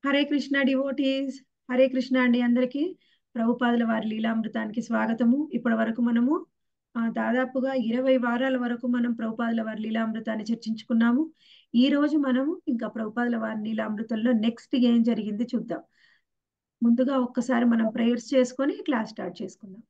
Hare Krishna devotees Hare Krishna అండి అందరికీ ప్రభుపాదుల వారి లీలామృతానికి స్వాగతము ఇప్పటి వరకు మనము ఆ, దాదాపుగా ఇరవై వారాల వరకు మనం ప్రభుపాదుల వారి లీలామృతాన్ని చర్చించుకున్నాము ఈ రోజు మనము ఇంకా ప్రభుపాదుల వారి లీలామృతంలో నెక్స్ట్ ఏం జరిగింది చూద్దాం ముందుగా ఒక్కసారి మనం ప్రేయర్స్ చేసుకొని క్లాస్ స్టార్ట్ చేసుకుందాం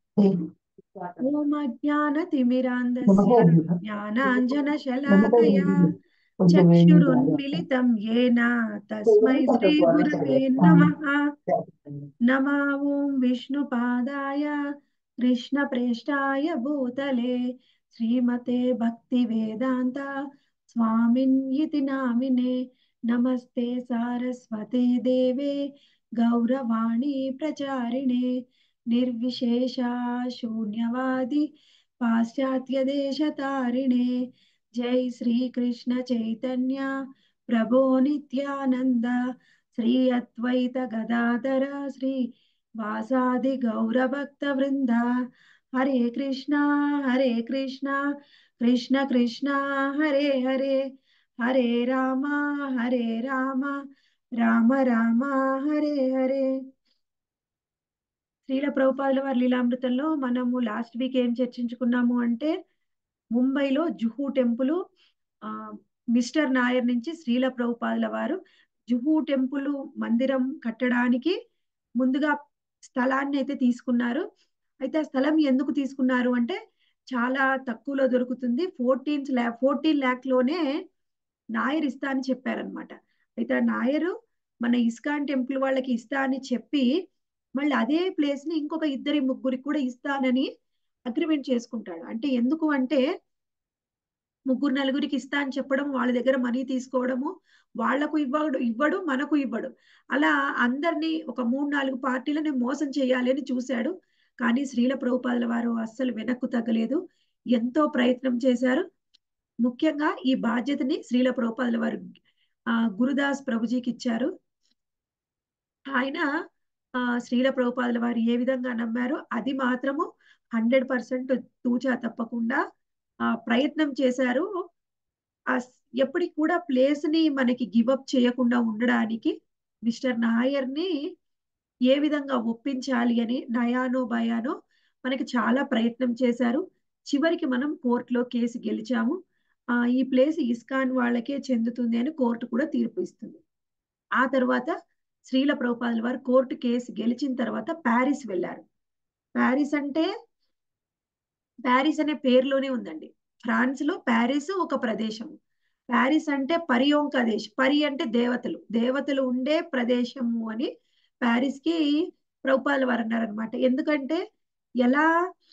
ఓం అజ్ఞాన తిమిరాంధస్య జ్ఞానాంజన శలాకయా చక్షురున్మిలితం येन తస్మై శ్రీ గురవే నమః నమా ఓం విష్ణుపాదాయ కృష్ణప్రేష్టాయ భూతలే శ్రీమతే భక్తి వేదాంత స్వామిన్ ఇతి నామినే నమస్తే సారస్వతే దేవే గౌరవాణి ప్రచారిణే నిర్విశేష శూన్యవాది పాశ్చాత్య దేశతారిణే జై శ్రీ కృష్ణ చైతన్య ప్రభో నిత్యానంద శ్రీ అద్వైత గదాధర శ్రీ వాసాది గౌరభక్త వృంద హరే కృష్ణ హరే కృష్ణ కృష్ణ కృష్ణ హరే హరే హరే రామ హరే రామ రామ రామ హరే హరే శ్రీల ప్రభుపాదుల వారి లీలామృతంలో మనము లాస్ట్ వీక్ ఏం చర్చించుకున్నాము అంటే ముంబైలో జుహూ టెంపుల్ ఆ మిస్టర్ నాయర్ నుంచి శ్రీల ప్రభుపాదుల వారు జుహూ టెంపుల్ మందిరం కట్టడానికి ముందుగా స్థలాన్ని అయితే తీసుకున్నారు అయితే ఆ స్థలం ఎందుకు తీసుకున్నారు అంటే చాలా తక్కువలో దొరుకుతుంది ఫోర్టీన్ ల్యా ఫోర్టీన్ ల్యాక్ లోనే నాయర్ ఇస్తా అని చెప్పారనమాట అయితే ఆ నాయరు మన ఇస్కాన్ టెంపుల్ వాళ్ళకి ఇస్తా అని చెప్పి మళ్ళీ అదే ప్లేస్ ని ఇంకొక ఇద్దరి ముగ్గురికి కూడా ఇస్తానని అగ్రిమెంట్ చేసుకుంటాడు అంటే ఎందుకు అంటే ముగ్గురు నలుగురికి ఇస్తా అని చెప్పడం వాళ్ళ దగ్గర మనీ తీసుకోవడము వాళ్లకు ఇవ్వడు ఇవ్వడు మనకు ఇవ్వడు అలా అందరినీ ఒక మూడు నాలుగు పార్టీలని మోసం చేయాలి అని చూశాడు కానీ శ్రీల ప్రభుపాదుల వారు అస్సలు వెనక్కు తగ్గలేదు ఎంతో ప్రయత్నం చేశారు ముఖ్యంగా ఈ బాధ్యతని శ్రీల ప్రభుపాదుల వారు ఆ గురుదాస్ ప్రభుజీకి ఇచ్చారు ఆయన ఆ శ్రీల ప్రభుపాదుల వారు ఏ విధంగా నమ్మారో అది మాత్రము హండ్రెడ్ పర్సెంట్ తూచా తప్పకుండా ఆ ప్రయత్నం చేశారు ఆ ఎప్పటికి కూడా ప్లేస్ ని మనకి గివప్ చేయకుండా ఉండడానికి మిస్టర్ నాయర్ ని ఏ విధంగా ఒప్పించాలి అని నయానో భయానో మనకి చాలా ప్రయత్నం చేశారు చివరికి మనం కోర్టులో కేసు గెలిచాము ఆ ఈ ప్లేస్ ఇస్కాన్ వాళ్ళకే చెందుతుంది అని కోర్టు కూడా తీర్పు ఇస్తుంది ఆ తర్వాత శ్రీల ప్రభుపాదుల వారు కోర్టు కేసు గెలిచిన తర్వాత ప్యారిస్ వెళ్ళారు ప్యారిస్ అంటే ప్యారిస్ అనే పేరులోనే ఉందండి ఫ్రాన్స్ లో ప్యారిస్ ఒక ప్రదేశం ప్యారిస్ అంటే పరియోంక దేశం పరి అంటే దేవతలు దేవతలు ఉండే ప్రదేశము అని ప్యారిస్ కి ప్రభుపాదుల వారు అన్నారనమాట ఎందుకంటే ఎలా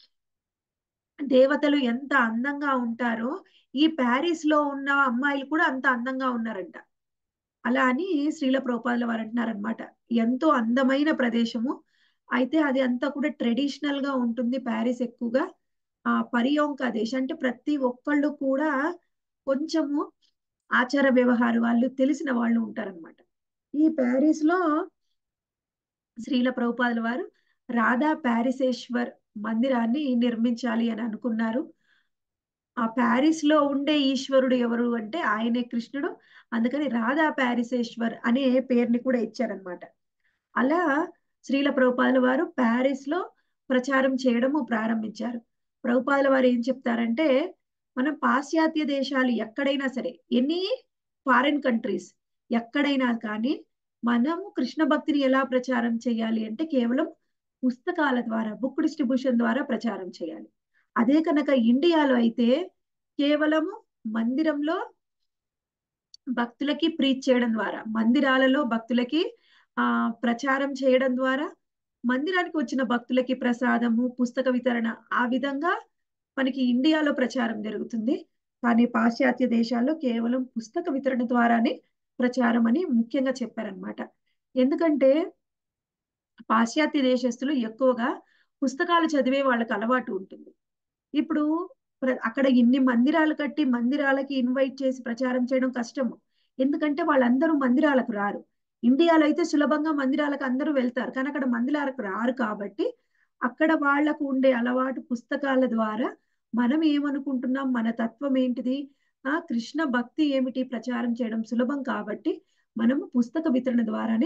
దేవతలు ఎంత అందంగా ఉంటారో ఈ ప్యారిస్ లో ఉన్న అమ్మాయిలు కూడా అంత అందంగా ఉన్నారంట అలా అని శ్రీల ప్రభుపాదుల వారు అంటున్నారనమాట ఎంతో అందమైన ప్రదేశము అయితే అది అంతా కూడా ట్రెడిషనల్ గా ఉంటుంది ప్యారిస్ ఎక్కువగా ఆ పరియోంక దేశం అంటే ప్రతి ఒక్కళ్ళు కూడా కొంచెము ఆచార వ్యవహార వాళ్ళు తెలిసిన వాళ్ళు ఉంటారనమాట ఈ ప్యారిస్ లో శ్రీల ప్రభుపాదుల వారు రాధా ప్యారిసేశ్వర్ మందిరాన్ని నిర్మించాలి అని అనుకున్నారు ఆ ప్యారిస్ లో ఉండే ఈశ్వరుడు ఎవరు అంటే ఆయనే కృష్ణుడు అందుకని రాధా ప్యారిసేశ్వర్ అనే పేరుని కూడా ఇచ్చారనమాట అలా శ్రీల ప్రభుపాదుల వారు ప్యారిస్ లో ప్రచారం చేయడము ప్రారంభించారు ప్రభుపాదుల వారు ఏం చెప్తారంటే మనం పాశ్చాత్య దేశాలు ఎక్కడైనా సరే ఎనీ ఫారిన్ కంట్రీస్ ఎక్కడైనా కానీ మనము కృష్ణ భక్తిని ఎలా ప్రచారం చేయాలి అంటే కేవలం పుస్తకాల ద్వారా బుక్ డిస్ట్రిబ్యూషన్ ద్వారా ప్రచారం చేయాలి అదే కనుక ఇండియాలో అయితే కేవలము మందిరంలో భక్తులకి ప్రీచ్ చేయడం ద్వారా మందిరాలలో భక్తులకి ఆ ప్రచారం చేయడం ద్వారా మందిరానికి వచ్చిన భక్తులకి ప్రసాదము పుస్తక వితరణ ఆ విధంగా మనకి ఇండియాలో ప్రచారం జరుగుతుంది కానీ పాశ్చాత్య దేశాల్లో కేవలం పుస్తక వితరణ ద్వారానే ప్రచారం అని ముఖ్యంగా చెప్పారనమాట ఎందుకంటే పాశ్చాత్య దేశస్తులు ఎక్కువగా పుస్తకాలు చదివే వాళ్ళకి అలవాటు ఉంటుంది ఇప్పుడు అక్కడ ఇన్ని మందిరాలు కట్టి మందిరాలకి ఇన్వైట్ చేసి ప్రచారం చేయడం కష్టము ఎందుకంటే వాళ్ళందరూ మందిరాలకు రారు ఇండియాలో అయితే సులభంగా మందిరాలకు అందరూ వెళ్తారు కానీ అక్కడ మందిరాలకు రారు కాబట్టి అక్కడ వాళ్లకు ఉండే అలవాటు పుస్తకాల ద్వారా మనం ఏమనుకుంటున్నాం మన తత్వం ఏంటిది ఆ కృష్ణ భక్తి ఏమిటి ప్రచారం చేయడం సులభం కాబట్టి మనము పుస్తక వితరణ ద్వారానే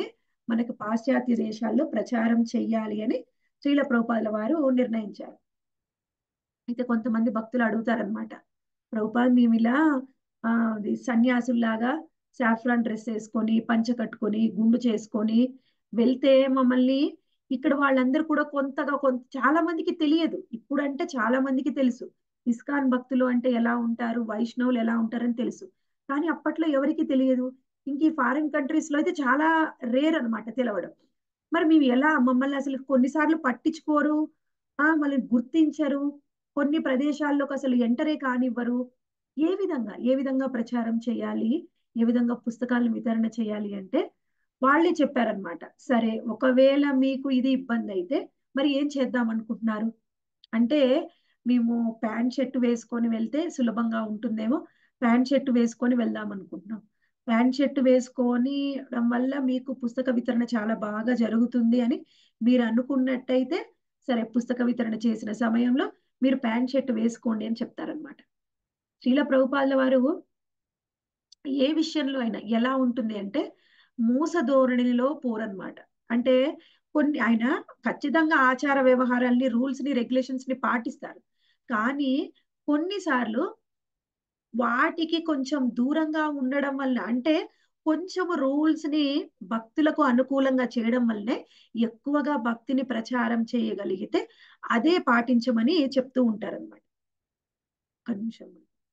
మనకు పాశ్చాత్య దేశాల్లో ప్రచారం చెయ్యాలి అని శ్రీల ప్రభుపాదుల వారు నిర్ణయించారు అయితే కొంతమంది భక్తులు అడుగుతారనమాట ప్రభుపాద్ మేము ఇలా ఆ, అది సన్యాసుల్లాగా సాఫ్రాన్ డ్రెస్ వేసుకొని పంచ కట్టుకొని గుండు చేసుకొని వెళ్తే మమ్మల్ని ఇక్కడ వాళ్ళందరూ కూడా కొంతగా కొంత చాలా మందికి తెలియదు ఇప్పుడంటే చాలా మందికి తెలుసు ఇస్కాన్ భక్తులు అంటే ఎలా ఉంటారు వైష్ణవులు ఎలా ఉంటారని తెలుసు కానీ అప్పట్లో ఎవరికి తెలియదు ఇంక ఈ ఫారిన్ కంట్రీస్ లో అయితే చాలా రేర్ అన్నమాట తెలవడం మరి మేము ఎలా మమ్మల్ని అసలు కొన్నిసార్లు పట్టించుకోరు ఆ మళ్ళీ గుర్తించరు కొన్ని ప్రదేశాల్లోకి అసలు ఎంటరే కానివ్వరు ఏ విధంగా ఏ విధంగా ప్రచారం చేయాలి ఏ విధంగా పుస్తకాలను వితరణ చేయాలి అంటే వాళ్ళే చెప్పారనమాట సరే ఒకవేళ మీకు ఇది ఇబ్బంది అయితే మరి ఏం చేద్దాం అనుకుంటున్నారు అంటే మేము ప్యాంట్ షర్ట్ వేసుకొని వెళ్తే సులభంగా ఉంటుందేమో ప్యాంట్ షర్ట్ వేసుకొని వెళ్దాం అనుకుంటున్నాం ప్యాంట్ షర్ట్ వేసుకొని వల్ల మీకు పుస్తక వితరణ చాలా బాగా జరుగుతుంది అని మీరు అనుకున్నట్టయితే సరే పుస్తక వితరణ చేసిన సమయంలో మీరు ప్యాంట్ షర్ట్ వేసుకోండి అని చెప్తారనమాట శ్రీల ప్రభుపాదుల వారు ఏ విషయంలో అయినా ఎలా ఉంటుంది అంటే మూస ధోరణిలో పోరన్నమాట అంటే కొన్ని ఆయన ఖచ్చితంగా ఆచార వ్యవహారాల్ని రూల్స్ ని రెగ్యులేషన్స్ ని పాటిస్తారు కానీ కొన్నిసార్లు వాటికి కొంచెం దూరంగా ఉండడం వల్ల అంటే కొంచెం రూల్స్ ని భక్తులకు అనుకూలంగా చేయడం వల్లనే ఎక్కువగా భక్తిని ప్రచారం చేయగలిగితే అదే పాటించమని చెప్తూ ఉంటారన్నమాట ఒక్క నిమిషం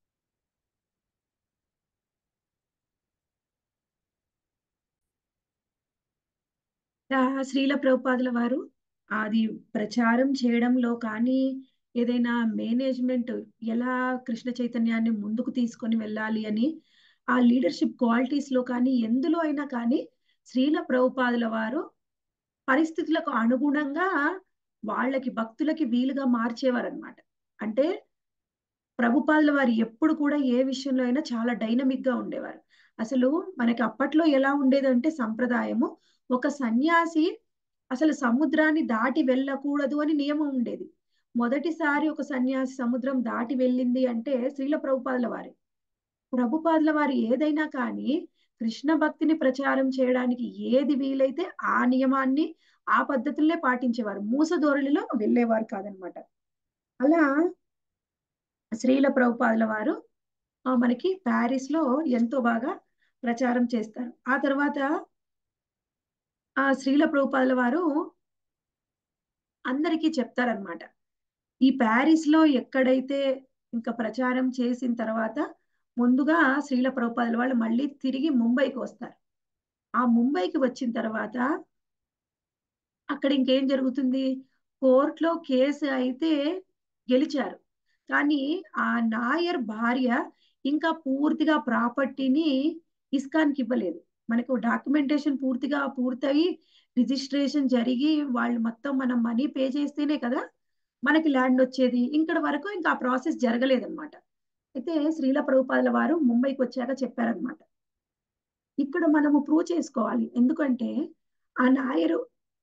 ఆ, శ్రీల ప్రభుపాదుల వారు అది ప్రచారం చేయడంలో కానీ ఏదైనా మేనేజ్మెంట్ ఎలా కృష్ణ చైతన్యాన్ని ముందుకు తీసుకొని వెళ్ళాలి అని ఆ లీడర్షిప్ క్వాలిటీస్ లో కానీ ఎందులో అయినా కానీ శ్రీల ప్రభుపాదుల వారు పరిస్థితులకు అనుగుణంగా వాళ్ళకి భక్తులకి వీలుగా మార్చేవారు అనమాట అంటే ప్రభుపాదుల వారు ఎప్పుడు కూడా ఏ విషయంలో అయినా చాలా డైనమిక్ గా ఉండేవారు అసలు మనకి అప్పట్లో ఎలా ఉండేదంటే సంప్రదాయము ఒక సన్యాసి అసలు సముద్రాన్ని దాటి వెళ్ళకూడదు అని నియమం ఉండేది మొదటిసారి ఒక సన్యాసి సముద్రం దాటి వెళ్ళింది అంటే శ్రీల ప్రభుపాదుల వారి ప్రభుపాదుల వారు ఏదైనా కానీ కృష్ణ భక్తిని ప్రచారం చేయడానికి ఏది వీలైతే ఆ నియమాన్ని ఆ పద్ధతులనే పాటించేవారు మూస ధోరణిలో వెళ్ళేవారు కాదనమాట అలా శ్రీల ప్రభుపాదుల వారు ఆ, మనకి ప్యారిస్ లో ఎంతో బాగా ప్రచారం చేస్తారు ఆ తర్వాత ఆ శ్రీల ప్రభుపాదుల వారు అందరికీ చెప్తారనమాట ఈ ప్యారిస్ లో ఎక్కడైతే ఇంకా ప్రచారం చేసిన తర్వాత ముందుగా శ్రీల ప్రభుపాదుల వాళ్ళు మళ్ళీ తిరిగి ముంబైకి వస్తారు ఆ ముంబైకి వచ్చిన తర్వాత అక్కడ ఇంకేం జరుగుతుంది కోర్టులో కేసు అయితే గెలిచారు కానీ ఆ నాయర్ భార్య ఇంకా పూర్తిగా ప్రాపర్టీని ఇస్కాన్కి ఇవ్వలేదు మనకు డాక్యుమెంటేషన్ పూర్తిగా పూర్తయి రిజిస్ట్రేషన్ జరిగి వాళ్ళు మొత్తం మనం మనీ పే చేస్తేనే కదా మనకి ల్యాండ్ వచ్చేది ఇక్కడ వరకు ఇంకా ఆ ప్రాసెస్ జరగలేదన్నమాట అయితే శ్రీల ప్రభుపాదుల వారు ముంబైకి వచ్చాక చెప్పారనమాట ఇక్కడ మనము ప్రూవ్ చేసుకోవాలి ఎందుకంటే ఆ నాయరు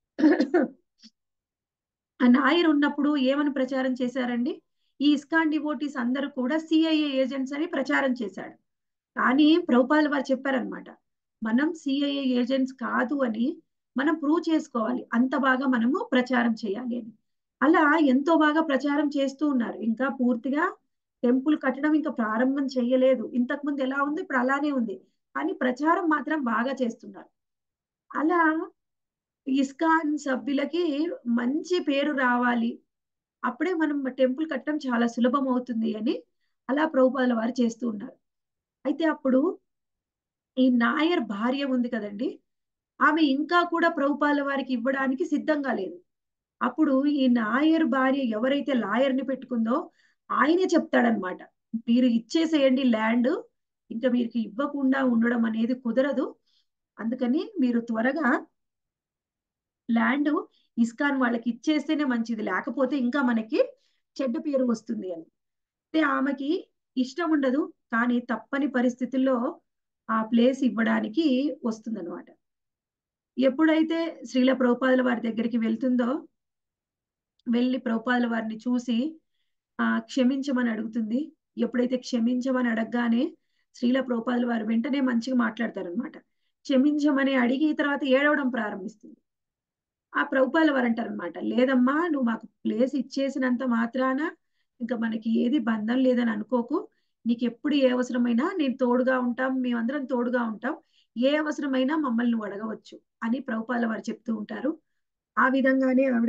ఆ నాయర్ ఉన్నప్పుడు ఏమని ప్రచారం చేశారండి ఈ ఇస్కాన్ డివోటీస్ అందరూ కూడా సిఐఏ ఏజెంట్స్ అని ప్రచారం చేశాడు కానీ ప్రభుపాదుల వారు చెప్పారనమాట మనం సిఐఏ ఏజెంట్స్ కాదు అని మనం ప్రూవ్ చేసుకోవాలి అంత బాగా మనము ప్రచారం చేయాలి అని అలా ఎంతో బాగా ప్రచారం చేస్తూ ఉన్నారు ఇంకా పూర్తిగా టెంపుల్ కట్టడం ఇంకా ప్రారంభం చేయలేదు ఇంతకు ముందు ఎలా ఉంది ఇప్పుడు అలానే ఉంది కానీ ప్రచారం మాత్రం బాగా చేస్తున్నారు అలా ఇస్కాన్ సభ్యులకి మంచి పేరు రావాలి అప్పుడే మనం టెంపుల్ కట్టడం చాలా సులభం అవుతుంది అని అలా ప్రభుపాదుల వారు చేస్తూ ఉన్నారు అయితే అప్పుడు ఈ నాయర్ భార్య ఉంది కదండి ఆమె ఇంకా కూడా ప్రభుపాదుల వారికి ఇవ్వడానికి సిద్ధంగా లేదు అప్పుడు ఈ నాయర్ భార్య ఎవరైతే లాయర్ని పెట్టుకుందో ఆయనే చెప్తాడనమాట మీరు ఇచ్చేసేయండి ల్యాండ్ ఇంకా మీకు ఇవ్వకుండా ఉండడం అనేది కుదరదు అందుకని మీరు త్వరగా ల్యాండ్ ఇస్కాన్ వాళ్ళకి ఇచ్చేస్తేనే మంచిది లేకపోతే ఇంకా మనకి చెడ్డ పేరు వస్తుంది అని అయితే ఆమెకి ఇష్టం ఉండదు కానీ తప్పని పరిస్థితుల్లో ఆ ప్లేస్ ఇవ్వడానికి వస్తుందన్నమాట ఎప్పుడైతే శ్రీల ప్రభుపాదుల వారి దగ్గరికి వెళ్తుందో వెళ్ళి ప్రభుపాదుల వారిని చూసి ఆ క్షమించమని అడుగుతుంది ఎప్పుడైతే క్షమించమని అడగగానే శ్రీల ప్రభుపాదుల వారు వెంటనే మంచిగా మాట్లాడతారనమాట క్షమించమని అడిగి తర్వాత ఏడవడం ప్రారంభిస్తుంది ఆ ప్రభుపాల వారు అంటారనమాట లేదమ్మా నువ్వు మాకు ప్లేస్ ఇచ్చేసినంత మాత్రాన ఇంకా మనకి ఏది బంధం లేదని అనుకోకు నీకు ఎప్పుడు ఏ అవసరమైనా నేను తోడుగా ఉంటాం మేమందరం తోడుగా ఉంటాం ఏ అవసరమైనా మమ్మల్ని నువ్వు అడగవచ్చు అని ప్రభుపాల వారు చెప్తూ ఉంటారు ఆ విధంగానే ఆవిడ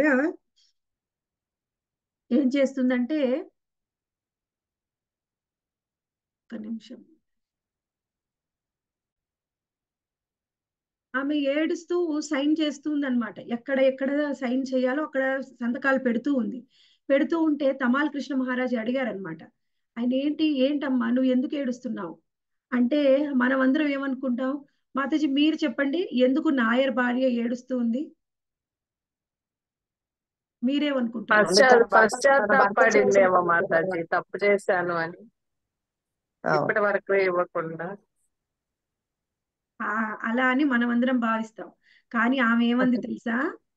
ఏం చేస్తుందంటే ఒక నిమిషం ఆమె ఏడుస్తూ సైన్ చేస్తుంది అనమాట ఎక్కడ ఎక్కడ సైన్ చేయాలో అక్కడ సంతకాలు పెడుతూ ఉంది పెడుతూ ఉంటే తమాల్ కృష్ణ మహారాజ్ అడిగారనమాట ఆయన ఏంటి ఏంటమ్మా నువ్వు ఎందుకు ఏడుస్తున్నావు అంటే మనం అందరం ఏమనుకుంటాం మాతాజీ మీరు చెప్పండి ఎందుకు నాయర్ భార్య ఏడుస్తూ ఉంది మీరేమనుకుంటారు పశ్చాత్ పశ్చాత్తాపడిందేమో మాతాజీ తప్పు చేశాను అని ఇప్పటి వరకు ఇవ్వకుండా ఆ, అలా అని మనం అందరం భావిస్తాం కానీ ఆమె ఏమంది తెలుసా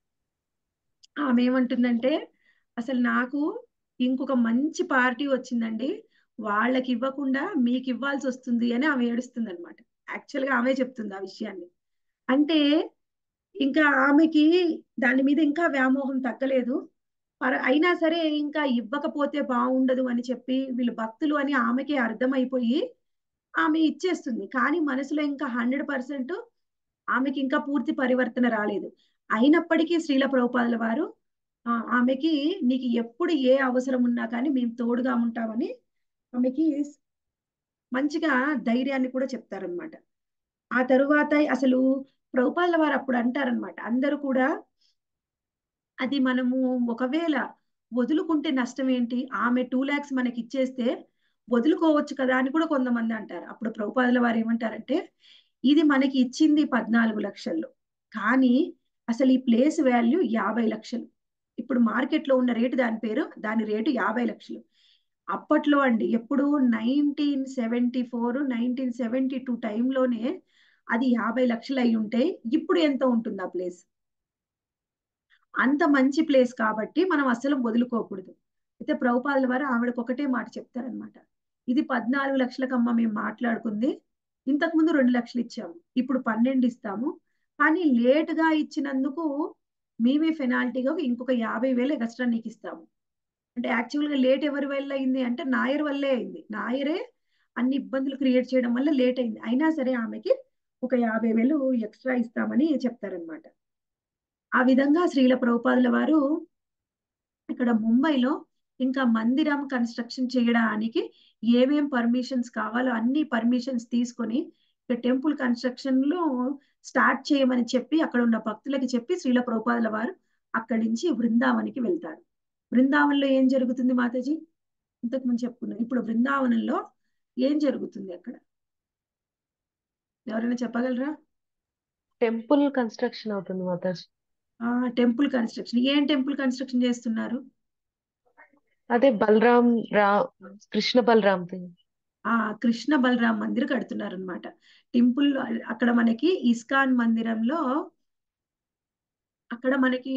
ఆమె ఏమంటుందంటే అసలు నాకు ఇంకొక మంచి పార్టీ వచ్చిందండి వాళ్ళకి ఇవ్వకుండా మీకు ఇవ్వాల్సి వస్తుంది అని ఆమె ఏడుస్తుంది అనమాట యాక్చువల్ గా ఆమె చెప్తుంది ఆ విషయాన్ని అంటే ఇంకా ఆమెకి దాని మీద ఇంకా వ్యామోహం తగ్గలేదు పర- అయినా సరే ఇంకా ఇవ్వకపోతే బాగుండదు అని చెప్పి వీళ్ళు భక్తులు అని ఆమెకి అర్థమైపోయి ఆమె ఇచ్చేస్తుంది కానీ మనసులో ఇంకా హండ్రెడ్ పర్సెంట్ ఆమెకి ఇంకా పూర్తి పరివర్తన రాలేదు అయినప్పటికీ శ్రీల ప్రభుపాదుల వారు ఆ, ఆమెకి నీకు ఎప్పుడు ఏ అవసరం ఉన్నా కానీ మేము తోడుగా ఉంటామని ఆమెకి మంచిగా ధైర్యాన్ని కూడా చెప్తారనమాట ఆ తరువాత అసలు ప్రభుపాదుల వారు అప్పుడు అంటారనమాట అందరూ కూడా అది మనము ఒకవేళ వదులుకుంటే నష్టం ఏంటి ఆమె టూ ల్యాక్స్ మనకి ఇచ్చేస్తే వదులుకోవచ్చు కదా అని కూడా కొంతమంది అంటారు అప్పుడు ప్రభుపాదుల వారు ఏమంటారంటే ఇది మనకి ఇచ్చింది పద్నాలుగు లక్షల్లో కానీ అసలు ఈ ప్లేస్ వాల్యూ యాభై లక్షలు ఇప్పుడు మార్కెట్లో ఉన్న రేటు దాని పేరు దాని రేటు యాభై లక్షలు అప్పట్లో అండి ఎప్పుడు nineteen seventy four nineteen seventy two టైంలోనే అది యాభై లక్షలు అయి ఉంటే ఇప్పుడు ఎంత ఉంటుంది ఆ ప్లేస్ అంత మంచి ప్లేస్ కాబట్టి మనం అస్సలు వదులుకోకూడదు అయితే ప్రభుపాదుల వారు ఆవిడకు ఒకటే మాట చెప్తారనమాట ఇది పద్నాలుగు లక్షలకమ్మ మేము మాట్లాడుకుంది ఇంతకు ముందు రెండు లక్షలు ఇచ్చాము ఇప్పుడు పన్నెండు ఇస్తాము కానీ లేటుగా ఇచ్చినందుకు మేమే పెనాల్టీగా ఇంకొక యాభై వేలు ఎక్స్ట్రా నీకు ఇస్తాము అంటే యాక్చువల్గా లేట్ ఎవరి వల్ల అయింది అంటే నాయర్ వల్లే అయింది నాయరే అన్ని ఇబ్బందులు క్రియేట్ చేయడం వల్ల లేట్ అయింది అయినా సరే ఆమెకి ఒక యాభై వేలు ఎక్స్ట్రా ఇస్తామని చెప్తారనమాట ఆ విధంగా శ్రీల ప్రభుపాదుల వారు ఇక్కడ ముంబైలో ఇంకా మందిరం కన్స్ట్రక్షన్ చేయడానికి ఏమేం పర్మిషన్స్ కావాలో అన్ని పర్మిషన్స్ తీసుకొని ఇక్కడ టెంపుల్ కన్స్ట్రక్షన్ లో స్టార్ట్ చేయమని చెప్పి అక్కడ ఉన్న భక్తులకి చెప్పి శ్రీల ప్రభుపాదుల వారు అక్కడి నుంచి బృందావనికి వెళ్తారు బృందావనంలో ఏం జరుగుతుంది మాతాజీ ఇంతకు ముందు చెప్పుకున్నాం ఇప్పుడు బృందావనంలో ఏం జరుగుతుంది అక్కడ ఎవరైనా చెప్పగలరా టెంపుల్ కన్స్ట్రక్షన్ అవుతుంది మాతాజీ ఆ టెంపుల్ కన్స్ట్రక్షన్ ఏం టెంపుల్ కన్స్ట్రక్షన్ చేస్తున్నారు అదే బలరాం రా కృష్ణ బలరాం ఆ కృష్ణ బలరాం మందిర్ కడుతున్నారు అనమాట టెంపుల్ అక్కడ మనకి ఇస్కాన్ మందిరంలో అక్కడ మనకి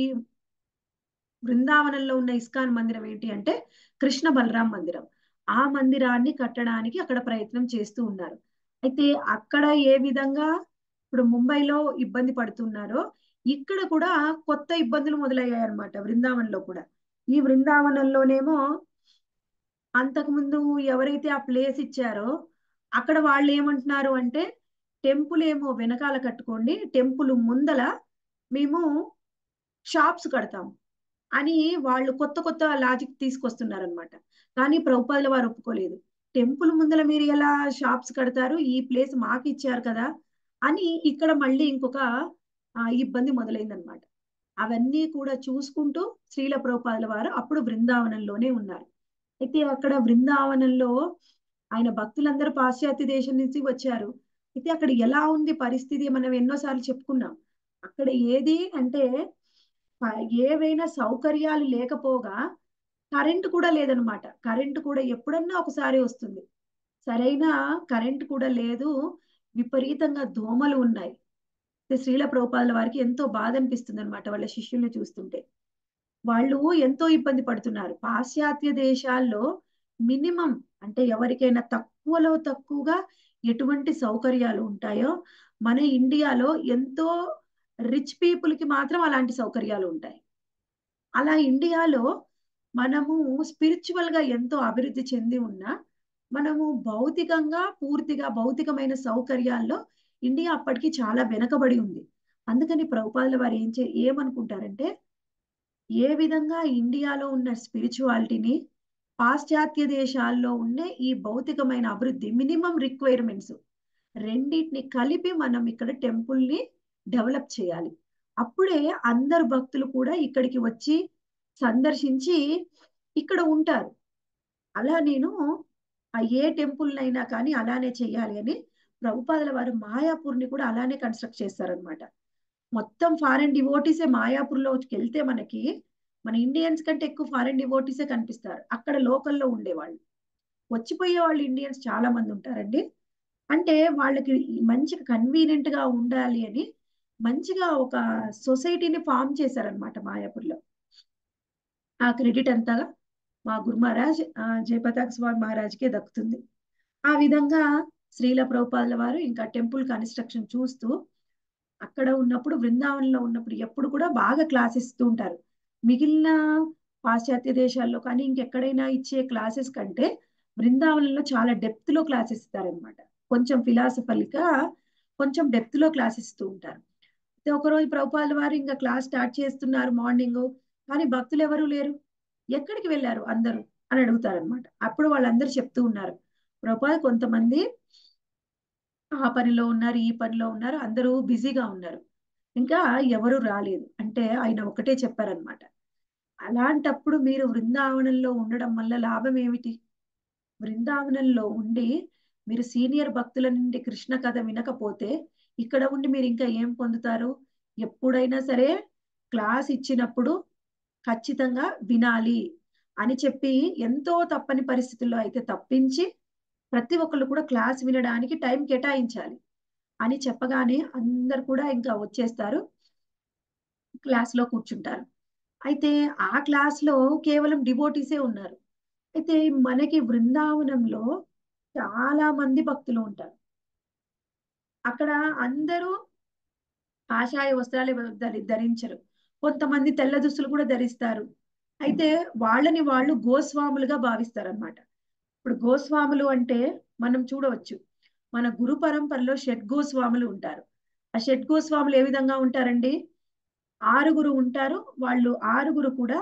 బృందావనంలో ఉన్న ఇస్కాన్ మందిరం ఏంటి అంటే కృష్ణ బలరాం మందిరం ఆ మందిరాన్ని కట్టడానికి అక్కడ ప్రయత్నం చేస్తూ ఉన్నారు అయితే అక్కడ ఏ విధంగా ఇప్పుడు ముంబైలో ఇబ్బంది పడుతున్నారో ఇక్కడ కూడా కొత్త ఇబ్బందులు మొదలయ్యాయి అనమాట బృందావనంలో కూడా ఈ బృందావనంలోనేమో అంతకుముందు ఎవరైతే ఆ ప్లేస్ ఇచ్చారో అక్కడ వాళ్ళు ఏమంటున్నారు అంటే టెంపుల్ ఏమో వెనకాల కట్టుకోండి టెంపుల్ ముందల మేము షాప్స్ కడతాం అని వాళ్ళు కొత్త కొత్త లాజిక్ తీసుకొస్తున్నారు అనమాట కానీ ప్రభుపాదుల వారు ఒప్పుకోలేదు టెంపుల్ ముందల మీరు ఎలా షాప్స్ కడతారు ఈ ప్లేస్ మాకు ఇచ్చారు కదా అని ఇక్కడ మళ్ళీ ఇంకొక ఆ, ఇబ్బంది మొదలైందనమాట అవన్నీ కూడా చూసుకుంటూ శ్రీల ప్రభుపాదుల వారు అప్పుడు బృందావనంలోనే ఉన్నారు అయితే అక్కడ బృందావనంలో ఆయన భక్తులందరూ పాశ్చాత్య దేశం నుంచి వచ్చారు అయితే అక్కడ ఎలా ఉంది పరిస్థితి మనం ఎన్నోసార్లు చెప్పుకున్నాం అక్కడ ఏది అంటే ప- ఏవైనా సౌకర్యాలు లేకపోగా కరెంటు కూడా లేదనమాట కరెంటు కూడా ఎప్పుడన్నా ఒకసారి వస్తుంది సరైన కరెంటు కూడా లేదు విపరీతంగా దోమలు ఉన్నాయి అయితే శ్రీల ప్రభుపాదుల వారికి ఎంతో బాధ అనిపిస్తుంది అనమాట వాళ్ళ శిష్యుల్ని చూస్తుంటే వాళ్ళు ఎంతో ఇబ్బంది పడుతున్నారు పాశ్చాత్య దేశాల్లో మినిమం అంటే ఎవరికైనా తక్కువలో తక్కువగా ఎటువంటి సౌకర్యాలు ఉంటాయో మన ఇండియాలో ఎంతో రిచ్ పీపుల్ కి మాత్రం అలాంటి సౌకర్యాలు ఉంటాయి అలా ఇండియాలో మనము స్పిరిచువల్ గా ఎంతో అభివృద్ధి చెంది ఉన్నా మనము భౌతికంగా పూర్తిగా భౌతికమైన సౌకర్యాల్లో ఇండియా అప్పటికి చాలా వెనకబడి ఉంది అందుకని ప్రభుపాదుల వారు ఏం చే ఏమనుకుంటారంటే ఏ విధంగా ఇండియాలో ఉన్న స్పిరిచువాలిటీని పాశ్చాత్య దేశాల్లో ఉండే ఈ భౌతికమైన అభివృద్ధి మినిమం రిక్వైర్మెంట్స్ రెండింటిని కలిపి మనం ఇక్కడ టెంపుల్ ని డెవలప్ చేయాలి అప్పుడే అందరు భక్తులు కూడా ఇక్కడికి వచ్చి సందర్శించి ఇక్కడ ఉంటారు అలా నేను ఆ ఏ టెంపుల్ అయినా కానీ అలానే చెయ్యాలి అని ప్రభుపాదుల వారు మాయాపూర్ని కూడా అలానే కన్స్ట్రక్ట్ చేస్తారనమాట మొత్తం ఫారెన్ డివోటీసే మాయాపూర్లో వెళ్తే మనకి మన ఇండియన్స్ కంటే ఎక్కువ ఫారెన్ డివోటీసే కనిపిస్తారు అక్కడ లోకల్లో ఉండేవాళ్ళు వచ్చిపోయే వాళ్ళు ఇండియన్స్ చాలా మంది ఉంటారండి అంటే వాళ్ళకి మంచిగా కన్వీనియంట్ గా ఉండాలి అని మంచిగా ఒక సొసైటీని ఫామ్ చేశారనమాట మాయాపూర్లో ఆ క్రెడిట్ అంతా మా గురు మహారాజ్ జయపతాక్ స్వామి మహారాజ్కే దక్కుతుంది ఆ విధంగా శ్రీల ప్రభుపాదుల వారు ఇంకా టెంపుల్ కన్స్ట్రక్షన్ చూస్తూ అక్కడ ఉన్నప్పుడు బృందావనంలో ఉన్నప్పుడు ఎప్పుడు కూడా బాగా క్లాస్ ఇస్తూ ఉంటారు మిగిలిన పాశ్చాత్య దేశాల్లో కానీ ఇంకెక్కడైనా ఇచ్చే క్లాసెస్ కంటే బృందావనంలో చాలా డెప్త్ లో క్లాస్ ఇస్తారనమాట కొంచెం ఫిలాసఫిల్గా కొంచెం డెప్త్ లో క్లాస్ ఇస్తూ ఉంటారు ఒకరోజు ప్రభుపాదుల వారు ఇంకా క్లాస్ స్టార్ట్ చేస్తున్నారు మార్నింగ్ కానీ భక్తులు ఎవరు లేరు ఎక్కడికి వెళ్ళారు అందరూ అని అడుగుతారనమాట అప్పుడు వాళ్ళందరూ చెప్తూ ఉన్నారు ప్రభుపాద కొంతమంది ఆ పనిలో ఉన్నారు ఈ పనిలో ఉన్నారు అందరూ బిజీగా ఉన్నారు ఇంకా ఎవరు రాలేదు అంటే ఆయన ఒకటే చెప్పారనమాట అలాంటప్పుడు మీరు బృందావనంలో ఉండడం వల్ల లాభం ఏమిటి బృందావనంలో ఉండి మీరు సీనియర్ భక్తుల నుండి కృష్ణ కథ వినకపోతే ఇక్కడ ఉండి మీరు ఇంకా ఏం పొందుతారు ఎప్పుడైనా సరే క్లాస్ ఇచ్చినప్పుడు ఖచ్చితంగా వినాలి అని చెప్పి ఎంతో తప్పని పరిస్థితుల్లో అయితే తప్పించి ప్రతి ఒక్కళ్ళు కూడా క్లాస్ వినడానికి టైం కేటాయించాలి అని చెప్పగానే అందరు కూడా ఇంకా వచ్చేస్తారు క్లాస్ లో కూర్చుంటారు అయితే ఆ క్లాస్ లో కేవలం డివోటీసే ఉన్నారు అయితే మనకి బృందావనంలో చాలా మంది భక్తులు ఉంటారు అక్కడ అందరూ కాషాయ వస్త్రాలు ధరి ధరించరు కొంతమంది తెల్ల దుస్తులు కూడా ధరిస్తారు అయితే వాళ్ళని వాళ్ళు గోస్వాములుగా భావిస్తారనమాట ఇప్పుడు గోస్వాములు అంటే మనం చూడవచ్చు మన గురు పరంపరలో షడ్ గోస్వాములు ఉంటారు ఆ షడ్ గోస్వాములు ఏ విధంగా ఉంటారండి ఆరుగురు ఉంటారు వాళ్ళు ఆరుగురు కూడా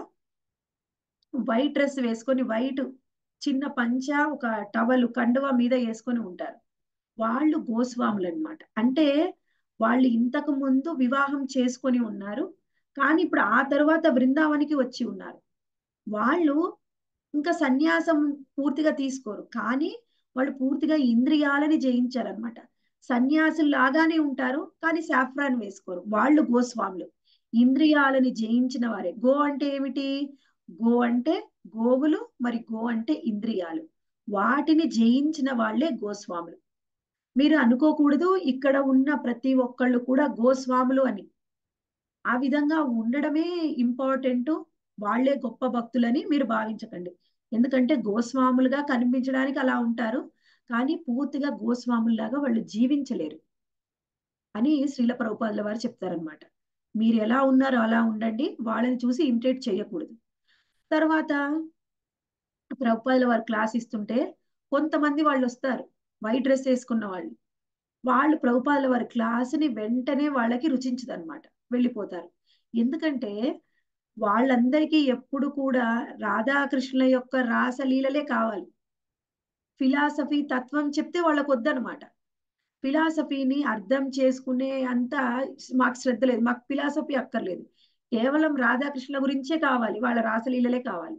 వైట్ డ్రెస్ వేసుకొని వైట్ చిన్న పంచ ఒక టవల్ కండువ మీద వేసుకొని ఉంటారు వాళ్ళు గోస్వాములు అనమాట అంటే వాళ్ళు ఇంతకు ముందు వివాహం చేసుకొని ఉన్నారు కానీ ఇప్పుడు ఆ తర్వాత బృందావనికి వచ్చి ఉన్నారు వాళ్ళు ఇంకా సన్యాసం పూర్తిగా తీసుకోరు కానీ వాళ్ళు పూర్తిగా ఇంద్రియాలని జయించారనమాట సన్యాసులు లాగానే ఉంటారు కానీ సాఫ్రాన్ వేసుకోరు వాళ్ళు గోస్వాములు ఇంద్రియాలని జయించిన వారే గో అంటే ఏమిటి గో అంటే గోవులు మరి గో అంటే ఇంద్రియాలు వాటిని జయించిన వాళ్ళే గోస్వాములు మీరు అనుకోకూడదు ఇక్కడ ఉన్న ప్రతి ఒక్కళ్ళు కూడా గోస్వాములు అని ఆ విధంగా ఉండడమే ఇంపార్టెంట్ వాళ్లే గొప్ప భక్తులని మీరు భావించకండి ఎందుకంటే గోస్వాములుగా కనిపించడానికి అలా ఉంటారు కానీ పూర్తిగా గోస్వాముల్లాగా వాళ్ళు జీవించలేరు అని శ్రీల ప్రభుపాదుల వారు చెప్తారనమాట మీరు ఎలా ఉన్నారో అలా ఉండండి వాళ్ళని చూసి ఇమిటేట్ చేయకూడదు తర్వాత ప్రభుపాదుల వారు క్లాస్ ఇస్తుంటే కొంతమంది వాళ్ళు వస్తారు వైట్ డ్రెస్ వేసుకున్న వాళ్ళు వాళ్ళు ప్రభుపాదుల వారి క్లాసుని వెంటనే వాళ్ళకి రుచించదు అనమాట వెళ్ళిపోతారు ఎందుకంటే వాళ్ళందరికీ ఎప్పుడు కూడా రాధాకృష్ణుల యొక్క రాసలీలలే కావాలి ఫిలాసఫీ తత్వం చెప్తే వాళ్ళకు వద్దనమాట ఫిలాసఫీని అర్థం చేసుకునే అంత మాకు శ్రద్ధ లేదు మాకు ఫిలాసఫీ అక్కర్లేదు కేవలం రాధాకృష్ణుల గురించే కావాలి వాళ్ళ రాసలీలలే కావాలి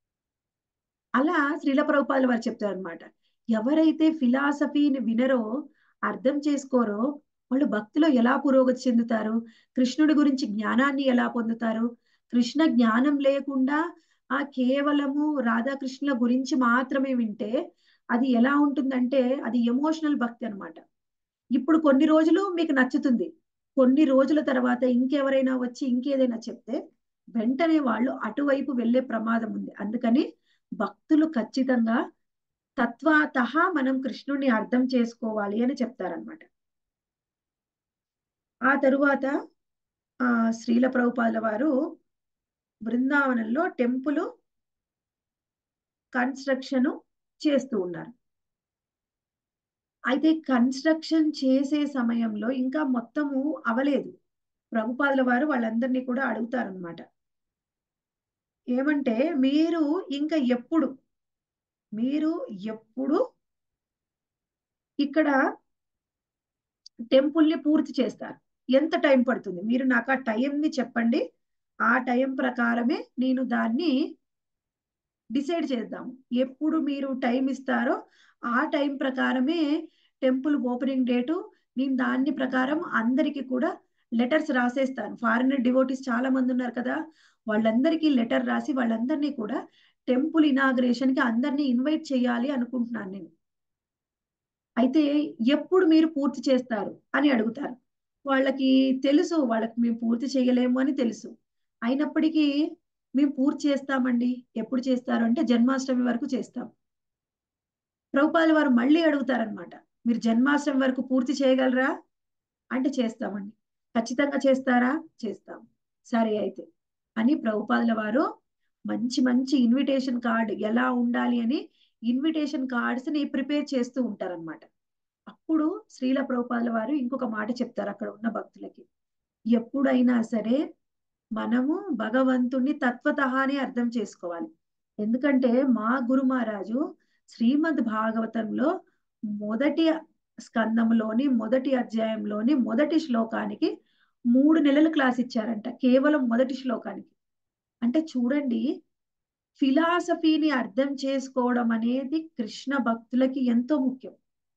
అలా శ్రీల ప్రభుపాదుల వారు చెప్తారు అనమాట ఎవరైతే ఫిలాసఫీని వినరో అర్థం చేసుకోరో వాళ్ళు భక్తిలో ఎలా పురోగతి చెందుతారు కృష్ణుడి గురించి జ్ఞానాన్ని ఎలా పొందుతారు కృష్ణ జ్ఞానం లేకుండా ఆ కేవలము రాధాకృష్ణుల గురించి మాత్రమే వింటే అది ఎలా ఉంటుందంటే అది ఎమోషనల్ భక్తి అనమాట ఇప్పుడు కొన్ని రోజులు మీకు నచ్చుతుంది కొన్ని రోజుల తర్వాత ఇంకెవరైనా వచ్చి ఇంకేదైనా చెప్తే వెంటనే వాళ్ళు అటువైపు వెళ్ళే ప్రమాదం ఉంది అందుకని భక్తులు ఖచ్చితంగా తత్వాతహ మనం కృష్ణుడిని అర్థం చేసుకోవాలి అని చెప్తారనమాట ఆ తరువాత ఆ శ్రీల ప్రభుపాదుల వారు బృందావనంలో టెంపుల్ కన్స్ట్రక్షన్ చేస్తూ ఉన్నారు అయితే కన్స్ట్రక్షన్ చేసే సమయంలో ఇంకా మొత్తము అవలేదు ప్రభుపాదుల వారు వాళ్ళందరినీ కూడా అడుగుతారనమాట ఏమంటే మీరు ఇంకా ఎప్పుడు మీరు ఎప్పుడు ఇక్కడ టెంపుల్ని పూర్తి చేస్తారు ఎంత టైం పడుతుంది మీరు నాకు ఆ టైంని చెప్పండి ఆ టైం ప్రకారమే నేను దాన్ని డిసైడ్ చేద్దాము ఎప్పుడు మీరు టైం ఇస్తారో ఆ టైం ప్రకారమే టెంపుల్ ఓపెనింగ్ డేటు నేను దాన్ని ప్రకారం అందరికీ కూడా లెటర్స్ రాసేస్తాను ఫారినర్ డివోటీస్ చాలా మంది ఉన్నారు కదా వాళ్ళందరికీ లెటర్ రాసి వాళ్ళందరినీ కూడా టెంపుల్ ఇనాగ్రేషన్ కి అందరినీ ఇన్వైట్ చేయాలి అనుకుంటున్నాను నేను అయితే ఎప్పుడు మీరు పూర్తి చేస్తారు అని అడుగుతారు వాళ్ళకి తెలుసు వాళ్ళకి మేము పూర్తి చేయలేము అని తెలుసు అయినప్పటికీ మేము పూర్తి చేస్తామండి ఎప్పుడు చేస్తారు అంటే జన్మాష్టమి వరకు చేస్తాం ప్రభుపాల వారు మళ్ళీ అడుగుతారనమాట మీరు జన్మాష్టమి వరకు పూర్తి చేయగలరా అంటే చేస్తామండి ఖచ్చితంగా చేస్తారా చేస్తాం సరే అయితే అని ప్రభుపాదుల వారు మంచి మంచి ఇన్విటేషన్ కార్డ్ ఎలా ఉండాలి అని ఇన్విటేషన్ కార్డ్స్ ని ప్రిపేర్ చేస్తూ ఉంటారనమాట అప్పుడు శ్రీల ప్రభుపాదుల వారు ఇంకొక మాట చెప్తారు అక్కడ ఉన్న భక్తులకి ఎప్పుడైనా సరే మనము భగవంతుణ్ణి తత్వతహాని అర్థం చేసుకోవాలి ఎందుకంటే మా గురు మహారాజు శ్రీమద్ భాగవతంలో మొదటి స్కందంలోని మొదటి అధ్యాయంలోని మొదటి శ్లోకానికి మూడు నెలలు క్లాస్ ఇచ్చారంట కేవలం మొదటి శ్లోకానికి అంటే చూడండి ఫిలాసఫీని అర్థం చేసుకోవడం అనేది కృష్ణ భక్తులకి ఎంతో ముఖ్యం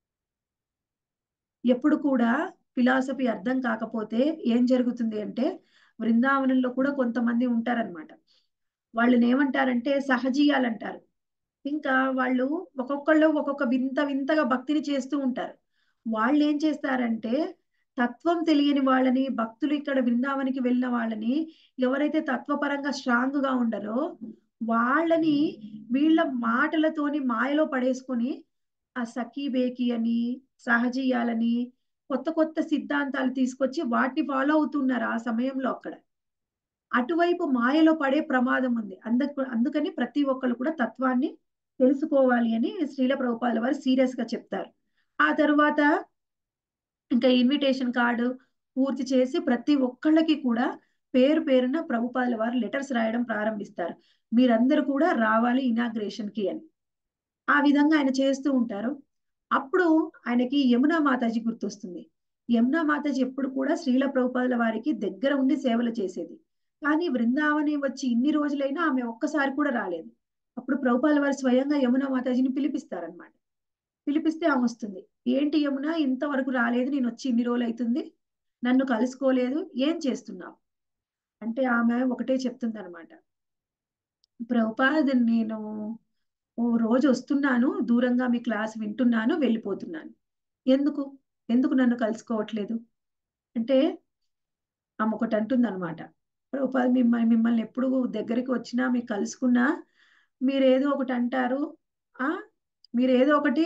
ఎప్పుడు కూడా ఫిలాసఫీ అర్థం కాకపోతే ఏం జరుగుతుంది అంటే బృందావనంలో కూడా కొంతమంది ఉంటారనమాట వాళ్ళని ఏమంటారంటే సహజీయాలు అంటారు ఇంకా వాళ్ళు ఒక్కొక్కళ్ళు ఒక్కొక్క వింత వింతగా భక్తిని చేస్తూ ఉంటారు వాళ్ళు ఏం చేస్తారంటే తత్వం తెలియని వాళ్ళని భక్తులు ఇక్కడ బృందావనికి వెళ్ళిన వాళ్ళని ఎవరైతే తత్వపరంగా స్ట్రాంగ్ గా ఉండరో వాళ్ళని వీళ్ళ మాటలతోని మాయలో పడేసుకొని ఆ సఖీ బేకి అని సహజీయాలని కొత్త కొత్త సిద్ధాంతాలు తీసుకొచ్చి వాటిని ఫాలో అవుతున్నారు ఆ సమయంలో అక్కడ అటువైపు మాయలో పడే ప్రమాదం ఉంది అందుకు అందుకని ప్రతి ఒక్కరు కూడా తత్వాన్ని తెలుసుకోవాలి అని శ్రీల ప్రభుపాదుల వారు సీరియస్ గా చెప్తారు ఆ తరువాత ఇంకా ఇన్విటేషన్ కార్డు పూర్తి చేసి ప్రతి ఒక్కళ్ళకి కూడా పేరు పేరున ప్రభుపాదుల వారు లెటర్స్ రాయడం ప్రారంభిస్తారు మీరందరూ కూడా రావాలి ఇనాగ్రేషన్ కి అని ఆ విధంగా ఆయన చేస్తూ ఉంటారు అప్పుడు ఆయనకి యమునా మాతాజీ గుర్తొస్తుంది యమునా మాతాజీ ఎప్పుడు కూడా శ్రీల ప్రభుపాదుల వారికి దగ్గర ఉండి సేవలు చేసేది కానీ బృందావని వచ్చి ఇన్ని రోజులైనా ఆమె ఒక్కసారి కూడా రాలేదు అప్పుడు ప్రభుపాల వారు స్వయంగా యమునా మాతాజీని పిలిపిస్తారనమాట పిలిపిస్తే ఆమె వస్తుంది ఏంటి యమున ఇంతవరకు రాలేదు నేను వచ్చి ఇన్ని రోజులు అవుతుంది నన్ను కలుసుకోలేదు ఏం చేస్తున్నావు అంటే ఆమె ఒకటే చెప్తుంది అనమాట ప్రభుపాద్ నేను ఓ రోజు వస్తున్నాను దూరంగా మీ క్లాస్ వింటున్నాను వెళ్ళిపోతున్నాను ఎందుకు ఎందుకు నన్ను కలుసుకోవట్లేదు అంటే ఆమె ఒకటి అంటుంది అనమాట ప్రభుపాద్ మిమ్మల్ని మిమ్మల్ని ఎప్పుడు దగ్గరికి వచ్చినా మీకు కలుసుకున్నా మీరేదో ఒకటి అంటారు ఆ మీరేదో ఒకటి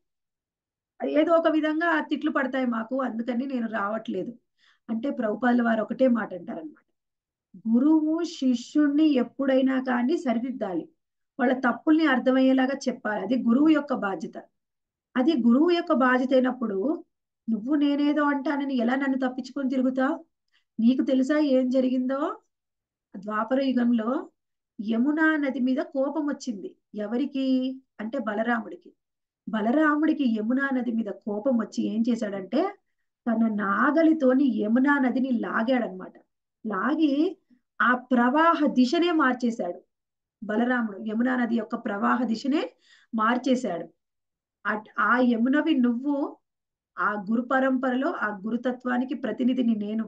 ఏదో ఒక విధంగా తిట్లు పడతాయి మాకు అందుకని నేను రావట్లేదు అంటే ప్రభుపాదుల వారు ఒకటే మాట అంటారనమాట గురువు శిష్యుణ్ణి ఎప్పుడైనా కానీ సరిదిద్దాలి వాళ్ళ తప్పుల్ని అర్థమయ్యేలాగా చెప్పాలి అది గురువు యొక్క బాధ్యత అది గురువు యొక్క బాధ్యత అయినప్పుడు నువ్వు నేనేదో అంటానని ఎలా నన్ను తప్పించుకొని తిరుగుతావు నీకు తెలుసా ఏం జరిగిందో ద్వాపర యుగంలో యమునా నది మీద కోపం వచ్చింది ఎవరికి అంటే బలరాముడికి బలరాముడికి యమునా నది మీద కోపం వచ్చి ఏం చేశాడంటే తన నాగలితోని యమునా నదిని లాగాడనమాట లాగి ఆ ప్రవాహ దిశనే మార్చేశాడు బలరాముడు యమునా నది యొక్క ప్రవాహ దిశనే మార్చేశాడు ఆ యమునవి నువ్వు ఆ గురు పరంపరలో ఆ గురుతత్వానికి ప్రతినిధిని నేను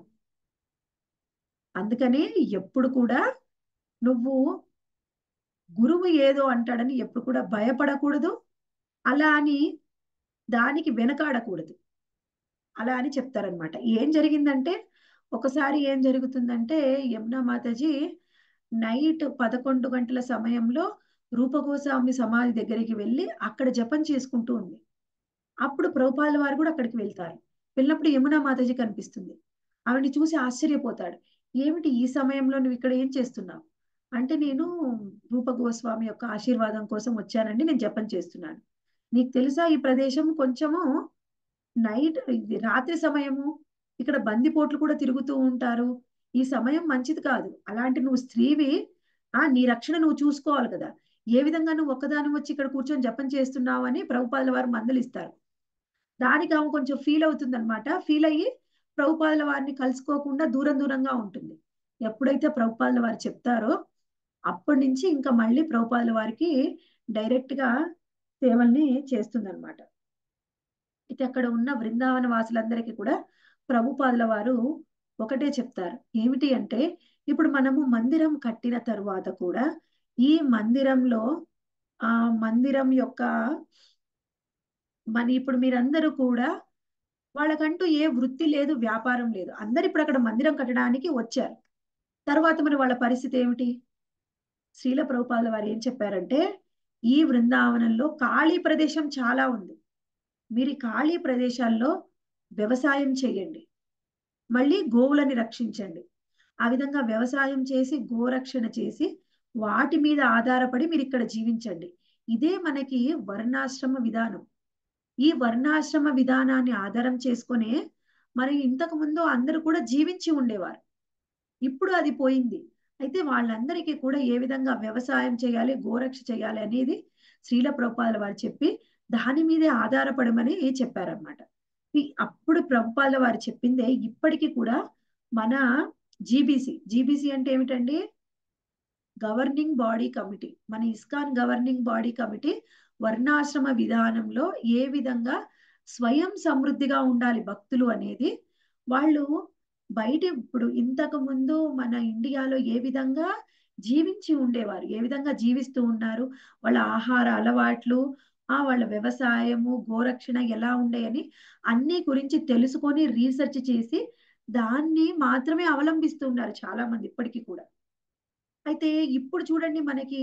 అందుకని ఎప్పుడు కూడా నువ్వు గురువు ఏదో అంటాడని ఎప్పుడు కూడా భయపడకూడదు అలా అని దానికి వెనకాడకూడదు అలా అని చెప్తారనమాట ఏం జరిగిందంటే ఒకసారి ఏం జరుగుతుందంటే యమునా మాతాజీ నైట్ పదకొండు గంటల సమయంలో రూపగోస్వామి సమాధి దగ్గరికి వెళ్ళి అక్కడ జపం చేసుకుంటూ ఉంది అప్పుడు ప్రభుపాల వారు కూడా అక్కడికి వెళ్తారు వెళ్ళినప్పుడు యమునా మాతాజీ కనిపిస్తుంది ఆవిడని చూసి ఆశ్చర్యపోతాడు ఏమిటి ఈ సమయంలో నువ్వు ఇక్కడ ఏం చేస్తున్నావు అంటే నేను రూప గోస్వామి యొక్క ఆశీర్వాదం కోసం వచ్చానండి నేను జపం చేస్తున్నాను నీకు తెలుసా ఈ ప్రదేశం కొంచెము నైట్ ఇది రాత్రి సమయము ఇక్కడ బందిపోట్లు కూడా తిరుగుతూ ఉంటారు ఈ సమయం మంచిది కాదు అలాంటి నువ్వు స్త్రీవి ఆ నీ రక్షణ నువ్వు చూసుకోవాలి కదా ఏ విధంగా నువ్వు ఒక్కదాని వచ్చి ఇక్కడ కూర్చొని జపం చేస్తున్నావు అని ప్రభుపాదుల వారు మందలిస్తారు దానికి ఆమె కొంచెం ఫీల్ అవుతుంది అనమాట ఫీల్ అయ్యి ప్రభుపాదుల వారిని కలుసుకోకుండా దూరం దూరంగా ఉంటుంది ఎప్పుడైతే ప్రభుపాదుల వారు చెప్తారో అప్పటి నుంచి ఇంకా మళ్ళీ ప్రభుపాదుల వారికి డైరెక్ట్ గా సేవల్ని చేస్తుంది అనమాట అయితే అక్కడ ఉన్న బృందావన వాసులందరికీ కూడా ప్రభుపాదుల వారు ఒకటే చెప్తారు ఏమిటి అంటే ఇప్పుడు మనము మందిరం కట్టిన తరువాత కూడా ఈ మందిరంలో ఆ మందిరం యొక్క మన ఇప్పుడు మీరందరూ కూడా వాళ్ళకంటూ ఏ వృత్తి లేదు వ్యాపారం లేదు అందరు ఇప్పుడు అక్కడ మందిరం కట్టడానికి వచ్చారు తర్వాత మరి వాళ్ళ పరిస్థితి ఏమిటి శ్రీల ప్రభుపాదుల వారు ఏం చెప్పారంటే ఈ బృందావనంలో ఖాళీ ప్రదేశం చాలా ఉంది మీరు ఈ ఖాళీ ప్రదేశాల్లో వ్యవసాయం చేయండి మళ్ళీ గోవులని రక్షించండి ఆ విధంగా వ్యవసాయం చేసి గోరక్షణ చేసి వాటి మీద ఆధారపడి మీరు ఇక్కడ జీవించండి ఇదే మనకి వర్ణాశ్రమ విధానం ఈ వర్ణాశ్రమ విధానాన్ని ఆధారం చేసుకునే మరి ఇంతకు ముందు అందరూ కూడా జీవించి ఉండేవారు ఇప్పుడు అది పోయింది అయితే వాళ్ళందరికీ కూడా ఏ విధంగా వ్యవసాయం చేయాలి గోరక్ష చేయాలి అనేది శ్రీల ప్రభుపాదుల వారు చెప్పి దాని మీదే ఆధారపడమని చెప్పారనమాట అప్పుడు ప్రభుపాదుల వారు చెప్పిందే ఇప్పటికీ కూడా మన జీబీసీ జీబీసీ అంటే ఏమిటండి గవర్నింగ్ బాడీ కమిటీ మన ఇస్కాన్ గవర్నింగ్ బాడీ కమిటీ వర్ణాశ్రమ విధానంలో ఏ విధంగా స్వయం సమృద్ధిగా ఉండాలి భక్తులు అనేది వాళ్ళు బయట ఇప్పుడు ఇంతకు ముందు మన ఇండియాలో ఏ విధంగా జీవించి ఉండేవారు ఏ విధంగా జీవిస్తూ ఉన్నారు వాళ్ళ ఆహార అలవాట్లు ఆ వాళ్ళ వ్యవసాయము గోరక్షణ ఎలా ఉండేయని అన్ని గురించి తెలుసుకొని రీసెర్చ్ చేసి దాన్ని మాత్రమే అవలంబిస్తున్నారు చాలా మంది ఇప్పటికీ కూడా అయితే ఇప్పుడు చూడండి మనకి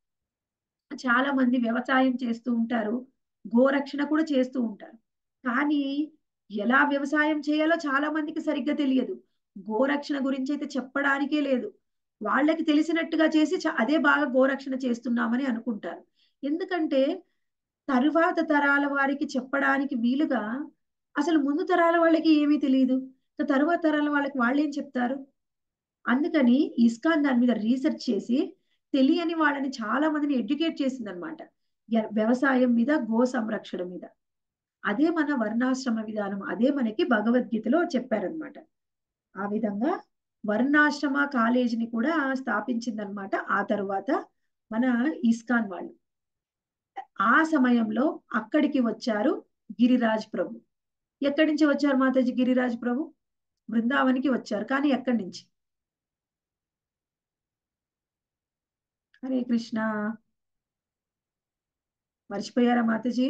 చాలా మంది వ్యవసాయం చేస్తూ ఉంటారు గోరక్షణ కూడా చేస్తూ ఉంటారు కానీ ఎలా వ్యవసాయం చేయాలో చాలా మందికి సరిగ్గా తెలియదు గోరక్షణ గురించి అయితే చెప్పడానికే లేదు వాళ్ళకి తెలిసినట్టుగా చేసి అదే బాగా గోరక్షణ చేస్తున్నామని అనుకుంటారు ఎందుకంటే తరువాత తరాల వారికి చెప్పడానికి వీలుగా అసలు ముందు తరాల వాళ్ళకి ఏమీ తెలియదు తరువాత తరాల వాళ్ళకి వాళ్ళు ఏం చెప్తారు అందుకని ఇస్కాన్ దాని మీద రీసెర్చ్ చేసి తెలియని వాళ్ళని చాలా మందిని ఎడ్యుకేట్ చేసింది అనమాట వ్యవసాయం మీద గో సంరక్షణ మీద అదే మన వర్ణాశ్రమ విధానం అదే మనకి భగవద్గీతలో చెప్పారనమాట ఆ విధంగా వర్ణాశ్రమ కాలేజీని కూడా స్థాపించిందనమాట ఆ తరువాత మన ఇస్కాన్ వాళ్ళు ఆ సమయంలో అక్కడికి వచ్చారు గిరిరాజ్ ప్రభు ఎక్కడి నుంచి వచ్చారు మాతాజీ గిరిరాజ్ ప్రభు బృందావనికి వచ్చారు కానీ ఎక్కడి నుంచి హరే కృష్ణ మర్చిపోయారా మాతాజీ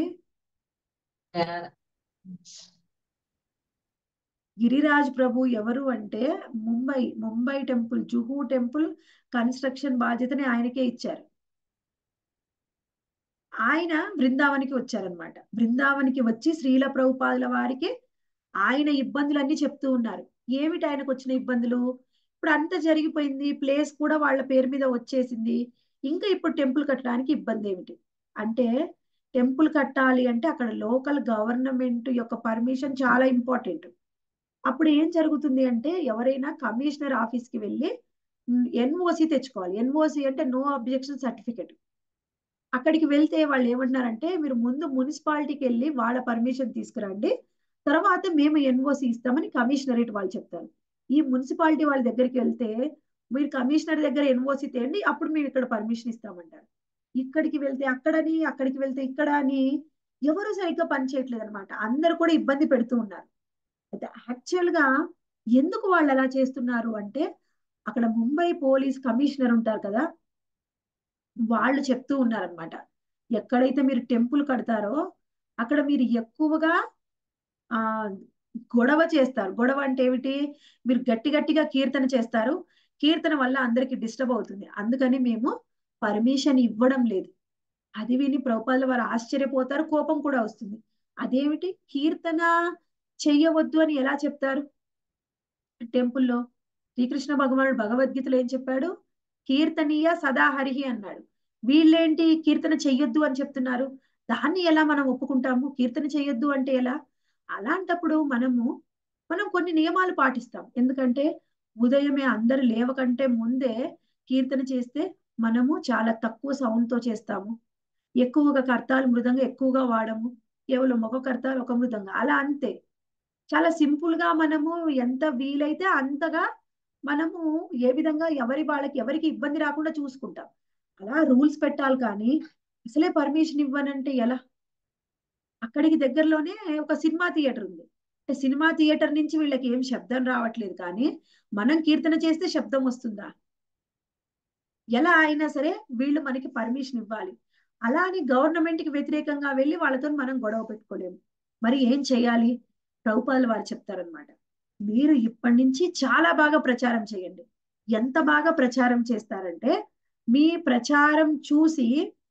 గిరిరాజ్ ప్రభు ఎవరు అంటే Mumbai Mumbai temple Juhu temple construction బాధ్యతని ఆయనకే ఇచ్చారు ఆయన బృందావనికి వచ్చారనమాట బృందావనికి వచ్చి శ్రీల ప్రభుపాదుల వారికి ఆయన ఇబ్బందులన్నీ చెప్తూ ఉన్నారు ఏమిటి ఆయనకు వచ్చిన ఇబ్బందులు ఇప్పుడు అంత జరిగిపోయింది ప్లేస్ కూడా వాళ్ళ పేరు మీద వచ్చేసింది ఇంకా ఇప్పుడు టెంపుల్ కట్టడానికి ఇబ్బంది ఏమిటి అంటే టెంపుల్ కట్టాలి అంటే అక్కడ లోకల్ గవర్నమెంట్ యొక్క పర్మిషన్ చాలా ఇంపార్టెంట్ అప్పుడు ఏం జరుగుతుంది అంటే ఎవరైనా కమిషనర్ ఆఫీస్కి వెళ్ళి ఎన్ఓసి తెచ్చుకోవాలి ఎన్ఓసి అంటే నో అబ్జెక్షన్ సర్టిఫికెట్ అక్కడికి వెళ్తే వాళ్ళు ఏమంటున్నారంటే మీరు ముందు మున్సిపాలిటీకి వెళ్ళి వాళ్ళ పర్మిషన్ తీసుకురండి తర్వాత మేము ఎన్ఓసి ఇస్తామని కమిషనరేట్ వాళ్ళు చెప్తారు ఈ మున్సిపాలిటీ వాళ్ళ దగ్గరికి వెళ్తే మీరు కమిషనర్ దగ్గర ఎన్ఓసి తేండి అప్పుడు మేము ఇక్కడ పర్మిషన్ ఇస్తామంటారు ఇక్కడికి వెళ్తే అక్కడని అక్కడికి వెళ్తే ఇక్కడ అని ఎవరు సరిగ్గా పనిచేయట్లేదు అనమాట అందరు కూడా ఇబ్బంది పెడుతూ ఉన్నారు అయితే యాక్చువల్ గా ఎందుకు వాళ్ళు అలా చేస్తున్నారు అంటే అక్కడ ముంబై పోలీస్ కమిషనర్ ఉంటారు కదా వాళ్ళు చెప్తూ ఉన్నారనమాట ఎక్కడైతే మీరు టెంపుల్ కడతారో అక్కడ మీరు ఎక్కువగా ఆ గొడవ చేస్తారు గొడవ అంటే ఏమిటి మీరు గట్టి గట్టిగా కీర్తన చేస్తారు కీర్తన వల్ల అందరికి డిస్టర్బ్ అవుతుంది అందుకని మేము పర్మిషన్ ఇవ్వడం లేదు అది విని ప్రభుపాదుల వారు ఆశ్చర్యపోతారు కోపం కూడా వస్తుంది అదేమిటి కీర్తన చెయ్యవద్దు అని ఎలా చెప్తారు టెంపుల్లో శ్రీకృష్ణ భగవానుడు భగవద్గీతలో ఏం చెప్పాడు కీర్తనీయ సదాహరిహి అన్నాడు వీళ్ళేంటి కీర్తన చెయ్యొద్దు అని చెప్తున్నారు దాన్ని ఎలా మనం ఒప్పుకుంటాము కీర్తన చెయ్యొద్దు అంటే ఎలా అలాంటప్పుడు మనము మనం కొన్ని నియమాలు పాటిస్తాం ఎందుకంటే ఉదయమే అందరు లేవకంటే ముందే కీర్తన చేస్తే మనము చాలా తక్కువ సౌండ్ తో చేస్తాము ఎక్కువగా కర్తాలు మృదంగా ఎక్కువగా వాడము కేవలం ఒక కర్తాలు ఒక మృదంగా అలా అంతే చాలా సింపుల్ గా మనము ఎంత వీలైతే అంతగా మనము ఏ విధంగా ఎవరి వాళ్ళకి ఎవరికి ఇబ్బంది రాకుండా చూసుకుంటాం అలా రూల్స్ పెట్టాలి కానీ అసలే పర్మిషన్ ఇవ్వనంటే ఎలా అక్కడికి దగ్గరలోనే ఒక సినిమా థియేటర్ ఉంది అంటే సినిమా థియేటర్ నుంచి వీళ్ళకి ఏం శబ్దం రావట్లేదు కానీ మనం కీర్తన చేస్తే శబ్దం వస్తుందా ఎలా అయినా సరే వీళ్ళు మనకి పర్మిషన్ ఇవ్వాలి అలా అని గవర్నమెంట్ కి వ్యతిరేకంగా వెళ్ళి వాళ్ళతో మనం గొడవ పెట్టుకోలేము మరి ఏం చేయాలి ప్రభుపాలు వారు చెప్తారనమాట మీరు ఇప్పటి నుంచి చాలా బాగా ప్రచారం చేయండి ఎంత బాగా ప్రచారం చేస్తారంటే మీ ప్రచారం చూసి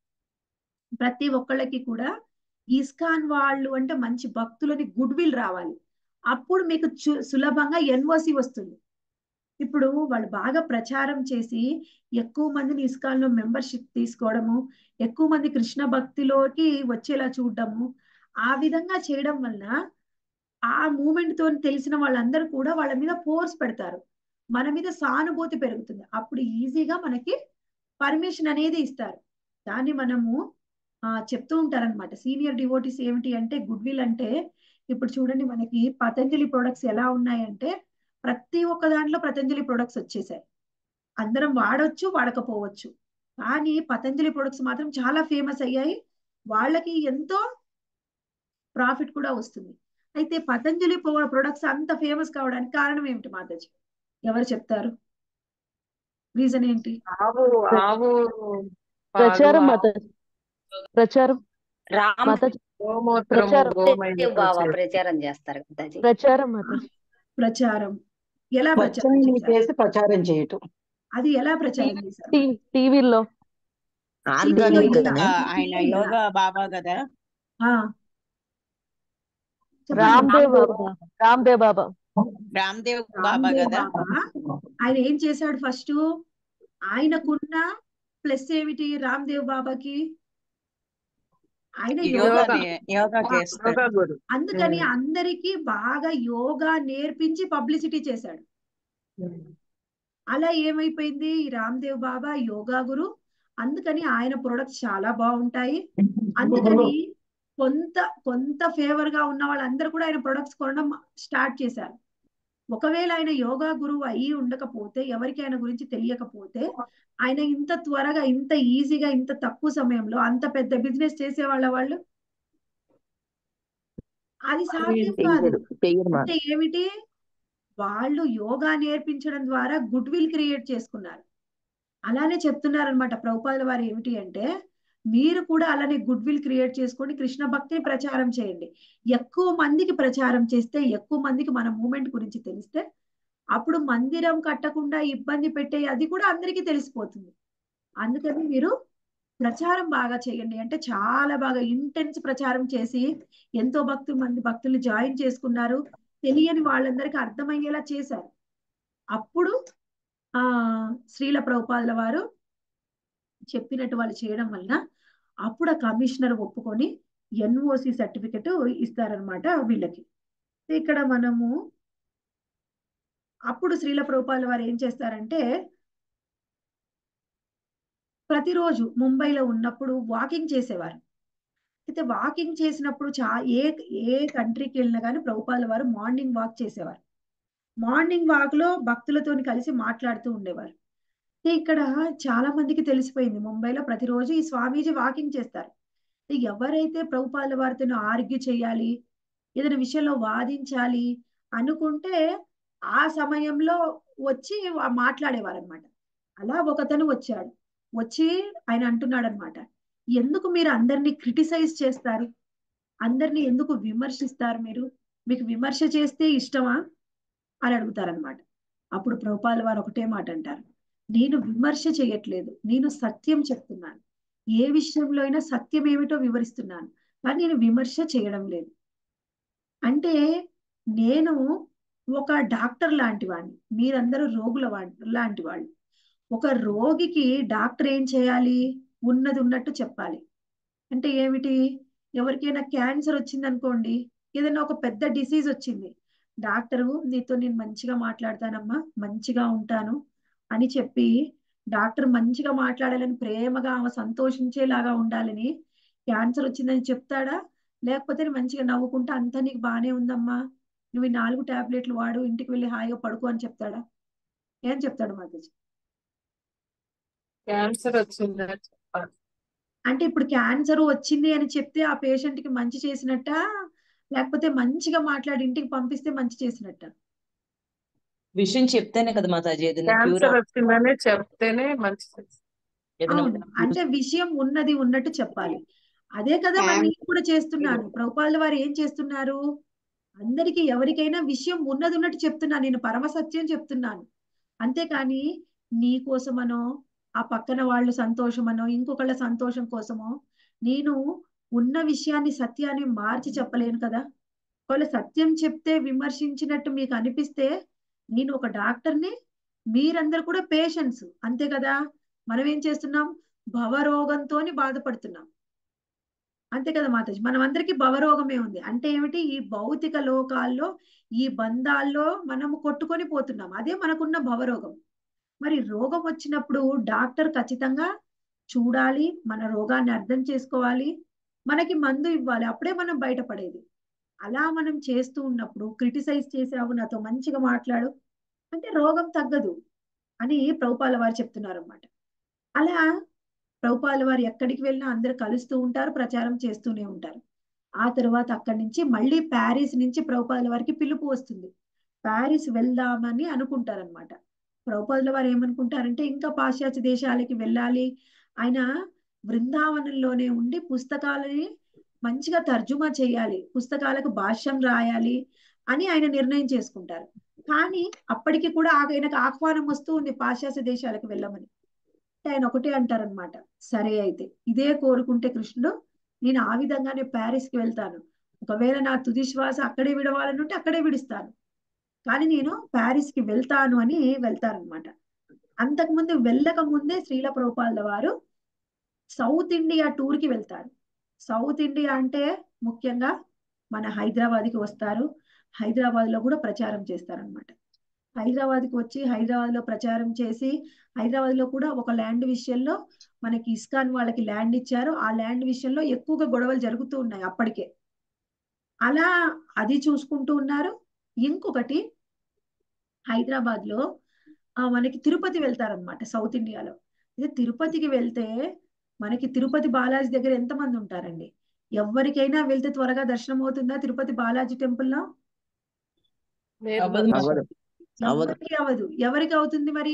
ప్రతి ఒక్కళ్ళకి కూడా ఇస్కాన్ వాళ్ళు అంటే మంచి భక్తులని గుడ్ విల్ రావాలి అప్పుడు మీకు చు- సులభంగా ఎన్ఓసి వస్తుంది ఇప్పుడు వాళ్ళు బాగా ప్రచారం చేసి ఎక్కువ మందిని ఇస్కాన్ లో మెంబర్షిప్ తీసుకోవడము ఎక్కువ మంది కృష్ణ భక్తిలోకి వచ్చేలా చూడడము ఆ విధంగా చేయడం వలన ఆ మూమెంట్ తో తెలిసిన వాళ్ళందరూ కూడా వాళ్ళ మీద ఫోర్స్ పెడతారు మన మీద సానుభూతి పెరుగుతుంది అప్పుడు ఈజీగా మనకి పర్మిషన్ అనేది ఇస్తారు దాన్ని మనము ఆ చెప్తూ ఉంటారన్నమాట సీనియర్ డివోటీస్ ఏమిటి అంటే గుడ్ విల్ అంటే ఇప్పుడు చూడండి మనకి పతంజలి ప్రొడక్ట్స్ ఎలా ఉన్నాయంటే ప్రతి ఒక్క దాంట్లో పతంజలి ప్రొడక్ట్స్ వచ్చేసాయి అందరం వాడొచ్చు వాడకపోవచ్చు కానీ పతంజలి ప్రొడక్ట్స్ మాత్రం చాలా ఫేమస్ అయ్యాయి వాళ్ళకి ఎంతో ప్రాఫిట్ కూడా వస్తుంది అయితే పతంజలి ప్రొడక్ట్స్ అంత ఫేమస్ కావడానికి కారణం ఏమిటి మాతాజీ ఎవరు చెప్తారు రీజన్ ఏంటి ఆవు ఆవు ప్రచారం పాలు, మాతాజీ ప్రచారం రామ్ మాతాజీ గోమూత్రము ప్రచారం. గోమయంతో బాబా చేసి- ప్రచారం చేస్తారు కదాజీ ప్రచారం మాతాజీ ప్రచారం ఎలా ప్రచారం స్వచ్ఛంగా చేశారు చేసి ప్రచారం చేయటం అది ఎలా ప్రచారం చేశారు టీ- టీవీల్లో ఆర్గానిక్ టీవీ గానే ఆ, ఆయన యోగా బాబా కదా ఆ. చెప్పండి. రామ్దేవ్ బాబా రామ్దేవ్ బాబా రామ్దేవ్ బాబా రామ్దేవ్ కదా బాబా ఆయన ఏం చేశాడు ఫస్ట్ ఆయనకున్న ప్లస్ ఏమిటి రామ్దేవ్ బాబాకి ఆయన యోగా యోగా నే- యోగా చేస్తారు యోగా గురు అందుకని ఉమ్. అందరికీ బాగా యోగా నేర్పించి పబ్లిసిటీ చేశాడు అలా ఏమైపోయింది ఈ రామ్దేవ్ బాబా యోగా గురు అందుకని ఆయన ప్రొడక్ట్స్ చాలా బాగుంటాయి అందుకని కొంత కొంత ఫేవర్ గా ఉన్న వాళ్ళందరూ కూడా ఆయన ప్రొడక్ట్స్ కొనడం స్టార్ట్ చేశారు ఒకవేళ ఆయన యోగా గురువు అయ్యి ఉండకపోతే ఎవరికి ఆయన గురించి తెలియకపోతే ఆయన ఇంత త్వరగా ఇంత ఈజీగా ఇంత తక్కువ సమయంలో అంత పెద్ద బిజినెస్ చేసేవాళ్ళ వాళ్ళు అది సాధ్యం కాదు చెయ్యరు చెయ్యరు మా అంటే ఏమిటి వాళ్ళు యోగా నేర్పించడం ద్వారా గుడ్ విల్ క్రియేట్ చేసుకున్నారు అలానే చెప్తున్నారనమాట ప్రభుపాదుల వారు ఏమిటి అంటే మీరు కూడా అలానే గుడ్ విల్ క్రియేట్ చేసుకొని కృష్ణ భక్తిని ప్రచారం చేయండి ఎక్కువ మందికి ప్రచారం చేస్తే ఎక్కువ మందికి మన మూమెంట్ గురించి తెలిస్తే అప్పుడు మందిరం కట్టకుండా ఇబ్బంది పెట్టే అది కూడా అందరికీ తెలిసిపోతుంది అందుకని మీరు ప్రచారం బాగా చేయండి అంటే చాలా బాగా ఇంటెన్స్ ప్రచారం చేసి ఎంతో భక్తులు మంది భక్తులు జాయిన్ చేసుకున్నారు తెలియని వాళ్ళందరికీ అర్థమయ్యేలా చేశారు అప్పుడు ఆ శ్రీల ప్రభుపాదుల వారు చెప్పినట్టు వాళ్ళు చేయడం వలన అప్పుడు ఆ కమిషనర్ ఒప్పుకొని ఎన్ఓసి సర్టిఫికెట్ ఇస్తారనమాట వీళ్ళకి ఇక్కడ మనము అప్పుడు శ్రీల ప్రభుపాదుల వారు ఏం చేస్తారంటే ప్రతిరోజు ముంబైలో ఉన్నప్పుడు వాకింగ్ చేసేవారు అయితే వాకింగ్ చేసినప్పుడు చా ఏ ఏ కంట్రీకి వెళ్ళినా కానీ ప్రభుపాదుల వారు మార్నింగ్ వాక్ చేసేవారు మార్నింగ్ వాక్ లో భక్తులతోని కలిసి మాట్లాడుతూ ఉండేవారు అయితే ఇక్కడ చాలా మందికి తెలిసిపోయింది ముంబైలో ప్రతిరోజు ఈ స్వామీజీ వాకింగ్ చేస్తారు అయితే ఎవరైతే ప్రభుపాదుల వారితో ఆర్గ్యూ చేయాలి ఏదైనా విషయంలో వాదించాలి అనుకుంటే ఆ సమయంలో వచ్చి వా- మాట్లాడేవారు అనమాట అలా ఒకతను వచ్చాడు వచ్చి ఆయన అంటున్నాడు అనమాట ఎందుకు మీరు అందరినీ క్రిటిసైజ్ చేస్తారు అందరినీ ఎందుకు విమర్శిస్తారు మీరు మీకు విమర్శ చేస్తే ఇష్టమా అని అడుగుతారనమాట అప్పుడు ప్రభుపాల వారు ఒకటే మాట అంటారు నేను విమర్శ చేయట్లేదు నేను సత్యం చెప్తున్నాను ఏ విషయంలో అయినా సత్యం ఏమిటో వివరిస్తున్నాను కానీ నేను విమర్శ చేయడం లేదు అంటే నేను ఒక డాక్టర్ లాంటి వాడిని మీరందరూ రోగుల వాడి లాంటి వాళ్ళు ఒక రోగికి డాక్టర్ ఏం చేయాలి ఉన్నది ఉన్నట్టు చెప్పాలి అంటే ఏమిటి ఎవరికైనా క్యాన్సర్ వచ్చింది అనుకోండి ఏదైనా ఒక పెద్ద డిసీజ్ వచ్చింది డాక్టరు నీతో నేను మంచిగా మాట్లాడతానమ్మా మంచిగా ఉంటాను అని చెప్పి డాక్టర్ మంచిగా మాట్లాడాలని ప్రేమగా ఆమె సంతోషించేలాగా ఉండాలని క్యాన్సర్ వచ్చిందని చెప్తాడా లేకపోతే మంచిగా నవ్వుకుంటా అంతా నీకు బాగానే ఉందమ్మా నువ్వు ఈ నాలుగు టాబ్లెట్లు వాడు ఇంటికి వెళ్ళి హాయిగా పడుకో అని చెప్తాడా ఏం చెప్తాడు మాతాజీ క్యాన్సర్ వచ్చిందని చెప్పాలి అంటే ఇప్పుడు క్యాన్సర్ వచ్చింది అని చెప్తే ఆ పేషెంట్ కి మంచి చేసినట్ట లేకపోతే మంచిగా మాట్లాడి ఇంటికి పంపిస్తే మంచి చేసినట్ట విషయం చెప్తేనే కదా మాతాజీ ఏదైనా క్యూర్ క్యాన్సర్ వచ్చిందని చెప్తేనే మంచిది ఏదైనా అవును అంటే విషయం ఉన్నది ఉన్నట్టు చెప్పాలి అదే కదా మరి Can- నేను కూడా చేస్తున్నాను ప్రభుపాదుల వారు ఏం చేస్తున్నారు అందరికీ ఎవరికైనా విషయం ఉన్నది ఉన్నట్టు చెప్తున్నాను నేను పరమ సత్యం చెప్తున్నాను అంతేకాని నీ కోసమనో ఆ పక్కన వాళ్ళు సంతోషమనో ఇంకొకళ్ళ సంతోషం కోసమో నేను ఉన్న విషయాన్ని సత్యాన్ని మార్చి చెప్పలేను కదా ఒకవేళ సత్యం చెప్తే విమర్శించినట్టు మీకు అనిపిస్తే నేను ఒక డాక్టర్ని మీరందరూ కూడా పేషెంట్స్ అంతే కదా మనం ఏం చేస్తున్నాం భవరోగంతోని బాధపడుతున్నాం అంతే కదా మాతాజీ మనం అందరికీ భవరోగమే ఉంది అంటే ఏమిటి ఈ భౌతిక లోకాల్లో ఈ బంధాల్లో మనము కొట్టుకొని పోతున్నాం అదే మనకున్న భవరోగం మరి రోగం వచ్చినప్పుడు డాక్టర్ ఖచ్చితంగా చూడాలి మన రోగాన్ని అర్థం చేసుకోవాలి మనకి మందు ఇవ్వాలి అప్పుడే మనం బయటపడేది అలా మనం చేస్తూ ఉన్నప్పుడు క్రిటిసైజ్ చేసావు నాతో మంచిగా మాట్లాడు అంటే రోగం తగ్గదు అని ప్రభుపాల వారు చెప్తున్నారు అన్నమాట అలా ప్రభుపాల వారు ఎక్కడికి వెళ్ళినా అందరు కలుస్తూ ఉంటారు ప్రచారం చేస్తూనే ఉంటారు ఆ తర్వాత అక్కడి నుంచి మళ్ళీ ప్యారిస్ నుంచి ప్రభుపాదుల వారికి పిలుపు వస్తుంది ప్యారిస్ వెళ్దామని అనుకుంటారనమాట ప్రభుపాదుల వారు ఏమనుకుంటారంటే ఇంకా పాశ్చాత్య దేశాలకి వెళ్ళాలి ఆయన బృందావనంలోనే ఉండి పుస్తకాలని మంచిగా తర్జుమా చేయాలి పుస్తకాలకు భాష్యం రాయాలి అని ఆయన నిర్ణయం చేసుకుంటారు కానీ అప్పటికి కూడా ఆయనకు ఆహ్వానం వస్తూ ఉంది పాశ్చాత్య దేశాలకు వెళ్ళమని ఆయన ఒకటే అంటారనమాట సరే అయితే ఇదే కోరుకుంటే కృష్ణుడు నేను ఆ విధంగానే ప్యారిస్ కి వెళ్తాను ఒకవేళ నా తుది శ్వాస అక్కడే విడవాలనుంటే అక్కడే విడుస్తాను కానీ నేను ప్యారిస్ కి వెళ్తాను అని వెళ్తారనమాట అంతకుముందు వెళ్ళక ముందే శ్రీల ప్రభుపాదుల వారు సౌత్ ఇండియా టూర్ కి వెళ్తారు సౌత్ ఇండియా అంటే ముఖ్యంగా మన హైదరాబాద్ కి వస్తారు హైదరాబాద్ లో కూడా ప్రచారం చేస్తారనమాట హైదరాబాద్ కి వచ్చి హైదరాబాద్ లో ప్రచారం చేసి హైదరాబాద్ లో కూడా ఒక ల్యాండ్ విషయంలో మనకి ఇస్కాన్ వాళ్ళకి ల్యాండ్ ఇచ్చారు ఆ ల్యాండ్ విషయంలో ఎక్కువగా గొడవలు జరుగుతూ ఉన్నాయి అప్పటికే అలా అది చూసుకుంటూ ఉన్నారు ఇంకొకటి హైదరాబాద్ లో ఆ, మనకి తిరుపతి వెళ్తారనమాట సౌత్ ఇండియాలో ఇది తిరుపతికి వెళ్తే మనకి తిరుపతి బాలాజీ దగ్గర ఎంతమంది ఉంటారండి ఎవరికైనా వెళ్తే త్వరగా దర్శనం అవుతుందా తిరుపతి బాలాజీ టెంపుల్లో లేదు అవ్వదు మాతాజీ. అవ్వదు అవ్వదు ఎవరికి అవ్వదు ఎవరికి అవుతుంది మరి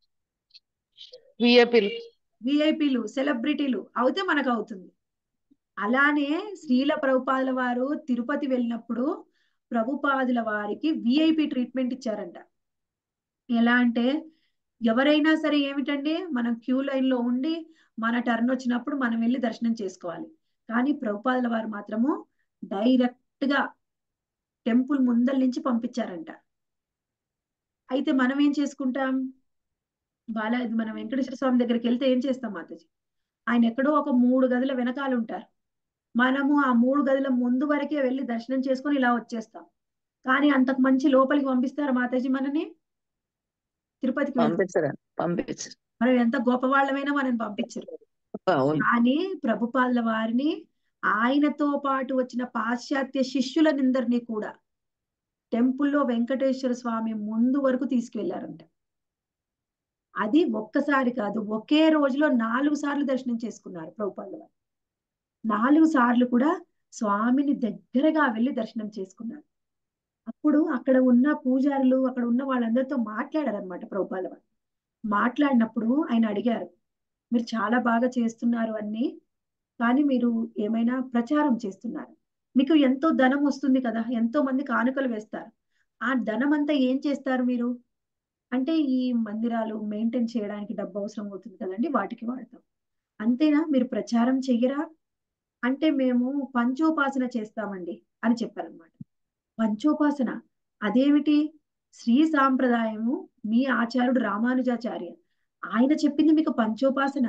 విఐపీలు విఐపీలు సెలబ్రిటీలు అవుతే మనకు అవుతుంది అలానే శ్రీల ప్రభుపాదుల వారు తిరుపతి వెళ్ళినప్పుడు ప్రభుపాదుల వారికి విఐపి ట్రీట్మెంట్ ఇచ్చారంట ఎలా అంటే ఎవరైనా సరే ఏమిటండి మనం క్యూ లైన్ లో ఉండి మన టర్న్ వచ్చినప్పుడు మనం వెళ్ళి దర్శనం చేసుకోవాలి కానీ ప్రభుపాదుల వారు మాత్రము డైరెక్ట్ గా టెంపుల్ ముందల నుంచి పంపించారంట అయితే మనం ఏం చేసుకుంటాం బాలా మన వెంకటేశ్వర స్వామి దగ్గరికి వెళ్తే ఏం చేస్తాం మాతాజీ ఆయన ఎక్కడో ఒక మూడు గదుల వెనకాల ఉంటారు మనము ఆ మూడు గదుల ముందు వరకే వెళ్ళి దర్శనం చేసుకొని ఇలా వచ్చేస్తాం కానీ అంతకు మంచి లోపలికి పంపిస్తారా మాతాజీ మనని తిరుపతికి వెళ్తే పంపించరా పంపించరు మనం ఎంత గొప్పవాళ్ళమైనా మనని పంపించరు అవును కానీ ప్రభుపాదుల వారిని ఆయనతో పాటు వచ్చిన పాశ్చాత్య శిష్యులనిందరినీ కూడా టెంపుల్లో వెంకటేశ్వర స్వామి ముందు వరకు తీసుకువెళ్లారంట అది ఒక్కసారి కాదు ఒకే రోజులో నాలుగు సార్లు దర్శనం చేసుకున్నారు ప్రభుపాదుల వారు నాలుగు సార్లు కూడా స్వామిని దగ్గరగా వెళ్ళి దర్శనం చేసుకున్నారు అప్పుడు అక్కడ ఉన్న పూజారులు అక్కడ ఉన్న వాళ్ళందరితో మాట్లాడారనమాట ప్రభుపాదుల వారు మాట్లాడినప్పుడు ఆయన అడిగారు మీరు చాలా బాగా చేస్తున్నారు అన్ని కానీ మీరు ఏమైనా ప్రచారం చేస్తున్నారు మీకు ఎంతో ధనం వస్తుంది కదా ఎంతో మంది కానుకలు వేస్తారు ఆ ధనం అంతా ఏం చేస్తారు మీరు అంటే ఈ మందిరాలు మెయింటైన్ చేయడానికి డబ్బు అవసరం అవుతుంది కదండి వాటికి వాడతాం అంతేనా మీరు ప్రచారం చెయ్యరా అంటే మేము పంచోపాసన చేస్తామండి అని చెప్పారనమాట పంచోపాసన అదేమిటి శ్రీ సాంప్రదాయము మీ ఆచార్యుడు రామానుజాచార్య ఆయన చెప్పింది మీకు పంచోపాసన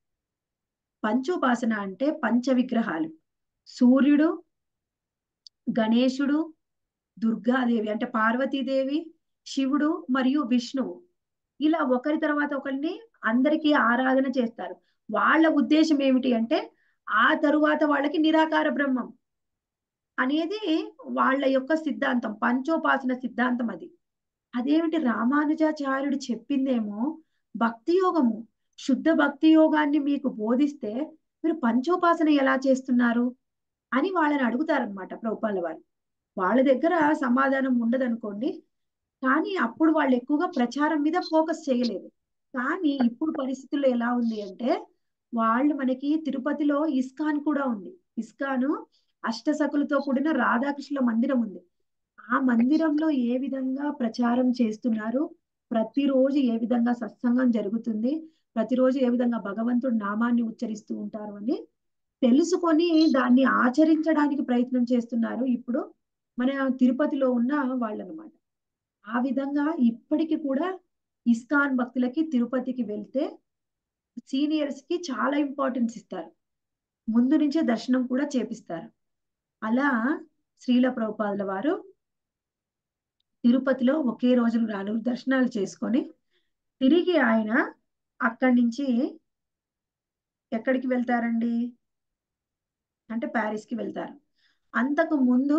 పంచోపాసన అంటే పంచ విగ్రహాలు సూర్యుడు గణేశుడు దుర్గాదేవి అంటే పార్వతీదేవి శివుడు మరియు విష్ణువు ఇలా ఒకరి తర్వాత ఒకరిని అందరికీ ఆరాధన చేస్తారు వాళ్ళ ఉద్దేశం ఏమిటి అంటే ఆ తరువాత వాళ్ళకి నిరాకార బ్రహ్మం అనేది వాళ్ళ యొక్క సిద్ధాంతం పంచోపాసన సిద్ధాంతం అది అదేమిటి రామానుజాచార్యుడు చెప్పిందేమో భక్తి యోగము శుద్ధ భక్తి యోగాన్ని మీకు బోధిస్తే మీరు పంచోపాసన ఎలా చేస్తున్నారు అని వాళ్ళని అడుగుతారనమాట ప్రభుపాల వారు వాళ్ళ దగ్గర సమాధానం ఉండదనుకోండి కానీ అప్పుడు వాళ్ళు ఎక్కువగా ప్రచారం మీద ఫోకస్ చేయలేదు కానీ ఇప్పుడు పరిస్థితుల్లో ఎలా ఉంది అంటే వాళ్ళు మనకి తిరుపతిలో ఇస్కాన్ కూడా ఉంది ఇస్కాను అష్టసకులతో కూడిన రాధాకృష్ణుల మందిరం ఉంది ఆ మందిరంలో ఏ విధంగా ప్రచారం చేస్తున్నారు ప్రతిరోజు ఏ విధంగా సత్సంగం జరుగుతుంది ప్రతిరోజు ఏ విధంగా భగవంతుడి నామాన్ని ఉచ్చరిస్తూ ఉంటారు అని తెలుసుకొని దాన్ని ఆచరించడానికి ప్రయత్నం చేస్తున్నారు ఇప్పుడు మన తిరుపతిలో ఉన్న వాళ్ళనమాట ఆ విధంగా ఇప్పటికి కూడా ఇస్కాన్ భక్తులకి తిరుపతికి వెళ్తే సీనియర్స్ కి చాలా ఇంపార్టెన్స్ ఇస్తారు ముందు నుంచే దర్శనం కూడా చేపిస్తారు అలా శ్రీల ప్రభుపాదుల వారు తిరుపతిలో ఒకే రోజు నాలుగు దర్శనాలు చేసుకొని తిరిగి ఆయన అక్కడి నుంచి ఎక్కడికి వెళ్తారండి అంటే ప్యారిస్కి వెళ్తారు అంతకు ముందు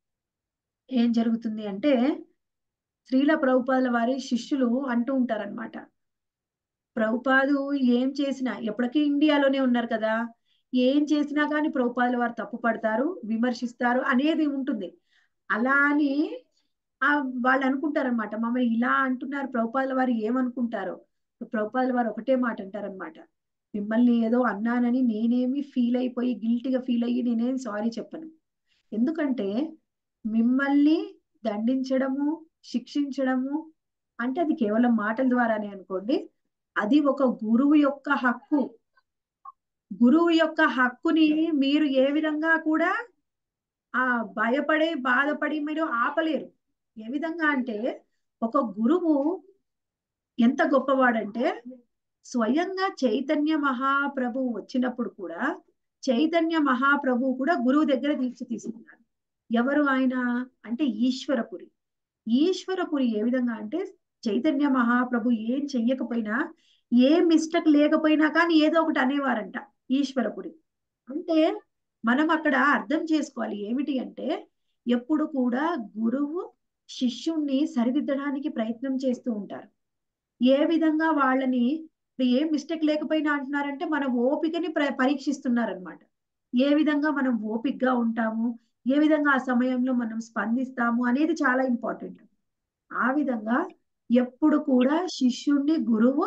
ఏం జరుగుతుంది అంటే శ్రీల ప్రభుపాదుల వారి శిష్యులు అంటూ ఉంటారనమాట ప్రభుపాదు ఏం చేసినా ఎప్పటికీ ఇండియాలోనే ఉన్నారు కదా ఏం చేసినా కానీ ప్రభుపాదుల వారు తప్పు పడతారు విమర్శిస్తారు అనేది ఉంటుంది అలా అని ఆ వాళ్ళు అనుకుంటారనమాట మమ్మల్ని ఇలా అంటున్నారు ప్రభుపాదుల వారు ఏమనుకుంటారో ప్రభుపాదుల వారు ఒకటే మాట అంటారనమాట మిమ్మల్ని ఏదో అన్నానని నేనేమి ఫీల్ అయిపోయి గిల్టీగా ఫీల్ అయ్యి నేనేం సారీ చెప్పను ఎందుకంటే మిమ్మల్ని దండించడము శిక్షించడము అంటే అది కేవలం మాటల ద్వారానే అనుకోండి అది ఒక గురువు యొక్క హక్కు గురువు యొక్క హక్కుని మీరు ఏ విధంగా కూడా ఆ భయపడి బాధపడి మీరు ఆపలేరు ఏ విధంగా అంటే ఒక గురువు ఎంత గొప్పవాడంటే స్వయంగా చైతన్య మహాప్రభు వచ్చినప్పుడు కూడా చైతన్య మహాప్రభు కూడా గురువు దగ్గర దీక్ష తీసుకున్నారు ఎవరు ఆయన అంటే ఈశ్వరపురి ఈశ్వరపురి ఏ విధంగా అంటే చైతన్య మహాప్రభు ఏం చెయ్యకపోయినా ఏ మిస్టేక్ లేకపోయినా కానీ ఏదో ఒకటి అనేవారంట ఈశ్వరపురి అంటే మనం అక్కడ అర్థం చేసుకోవాలి ఏమిటి అంటే ఎప్పుడు కూడా గురువు శిష్యుణ్ణి సరిదిద్దడానికి ప్రయత్నం చేస్తూ ఉంటారు ఏ విధంగా వాళ్ళని ఏం మిస్టేక్ లేకపోయినా అంటున్నారంటే మన ఓపికని పరీక్షిస్తున్నారనమాట ఏ విధంగా మనం ఓపికగా ఉంటాము ఏ విధంగా ఆ సమయంలో మనం స్పందిస్తాము అనేది చాలా ఇంపార్టెంట్ ఆ విధంగా ఎప్పుడు కూడా శిష్యుణ్ణి గురువు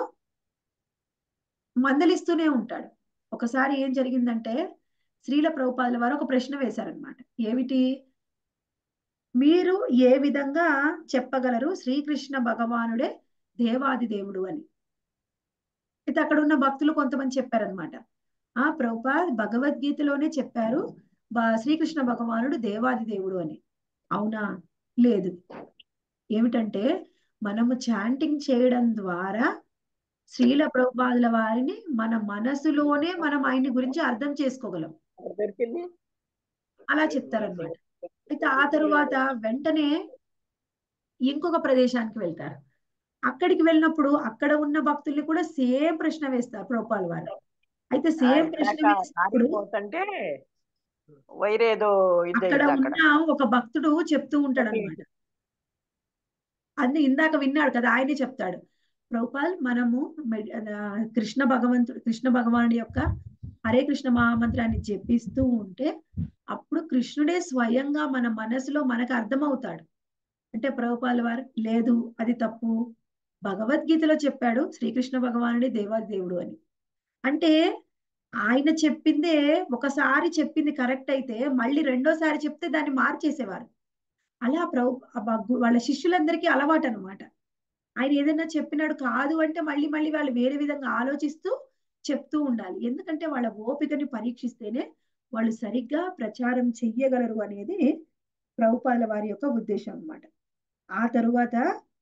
మందలిస్తూనే ఉంటాడు ఒకసారి ఏం జరిగిందంటే శ్రీల ప్రభుపాదుల వారు ఒక ప్రశ్న వేశారనమాట ఏమిటి మీరు ఏ విధంగా చెప్పగలరు శ్రీకృష్ణ భగవానుడే దేవాది దేవుడు అని అయితే అక్కడ ఉన్న భక్తులు కొంతమంది చెప్పారనమాట ఆ ప్రభుపాద్ భగవద్గీతలోనే చెప్పారు శ్రీకృష్ణ భగవానుడు దేవాది దేవుడు అని అవునా లేదు ఏమిటంటే మనము చాంటింగ్ చేయడం ద్వారా శ్రీల ప్రభుపాదుల వారిని మన మనసులోనే మనం ఆయన్ని గురించి అర్థం చేసుకోగలం అలా చెప్తారనమాట అయితే ఆ తరువాత వెంటనే ఇంకొక ప్రదేశానికి వెళ్తారు అక్కడికి వెళ్ళినప్పుడు అక్కడ ఉన్న భక్తుల్ని కూడా సేమ్ ప్రశ్న వేస్తారు ప్రభుపాల్ వారు అయితే సేమ్ ప్రశ్న వేసినప్పుడు అంటే వైరేదో అక్కడ ఉన్న ఒక భక్తుడు చెప్తూ ఉంటాడు అనమాట అన్ని ఇందాక విన్నాడు కదా ఆయనే చెప్తాడు ప్రభుపాల్ మనము కృష్ణ భగవంతుడు కృష్ణ భగవానుడి యొక్క హరే కృష్ణ మహామంత్రాన్ని జపిస్తూ ఉంటే అప్పుడు కృష్ణుడే స్వయంగా మన మనసులో మనకు అర్థమవుతాడు అంటే ప్రభుపాల వారు లేదు అది తప్పు భగవద్గీతలో చెప్పాడు శ్రీకృష్ణ భగవానుడి దేవాది దేవుడు అని అంటే ఆయన చెప్పిందే ఒకసారి చెప్పింది కరెక్ట్ అయితే మళ్ళీ రెండోసారి చెప్తే దాన్ని మార్చేసేవారు అలా ప్రభు వాళ్ళ శిష్యులందరికీ అలవాటు అనమాట ఆయన ఏదైనా చెప్పినాడు కాదు అంటే మళ్ళీ మళ్ళీ వాళ్ళు వేరే విధంగా ఆలోచిస్తూ చెప్తూ ఉండాలి ఎందుకంటే వాళ్ళ ఓపికని పరీక్షిస్తేనే వాళ్ళు సరిగ్గా ప్రచారం చెయ్యగలరు అనేది ప్రభుపాల వారి యొక్క ఉద్దేశం అనమాట ఆ తరువాత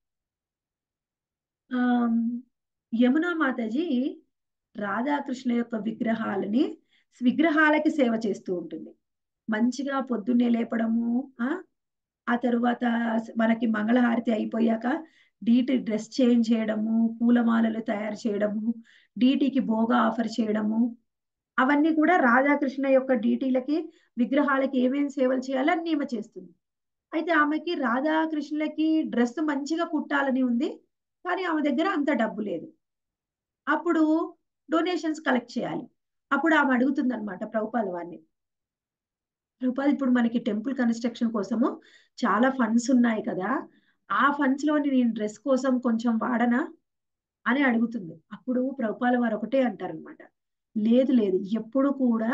ఆమ్, యమునా మాతాజీ రాధాకృష్ణ యొక్క విగ్రహాలని విగ్రహాలకి సేవ చేస్తూ ఉంటుంది మంచిగా పొద్దున్నే లేపడము ఆ ఆ తరువాత మనకి మంగళహారతి అయిపోయాక డీటీ డ్రెస్ చేంజ్ చేయడము పూలమాలలు తయారు చేయడము డీటీకి భోగా ఆఫర్ చేయడము అవన్నీ కూడా రాధాకృష్ణ యొక్క డీటీలకి విగ్రహాలకి ఏమేమి సేవలు చేయాలో అన్ని ఈమె చేస్తుంది అయితే ఆమెకి రాధాకృష్ణులకి డ్రెస్ మంచిగా కుట్టాలని ఉంది కానీ ఆమె దగ్గర అంత డబ్బు లేదు అప్పుడు డొనేషన్స్ కలెక్ట్ చేయాలి అప్పుడు ఆమె అడుగుతుంది అనమాట ప్రభుపాల వారిని ప్రభుపాల్ ఇప్పుడు మనకి టెంపుల్ కన్స్ట్రక్షన్ కోసము చాలా ఫండ్స్ ఉన్నాయి కదా ఆ ఫండ్స్ లోని నేను డ్రెస్ కోసం కొంచెం వాడనా అని అడుగుతుంది అప్పుడు ప్రభుపాల వారు ఒకటే అంటారనమాట లేదు లేదు ఎప్పుడు కూడా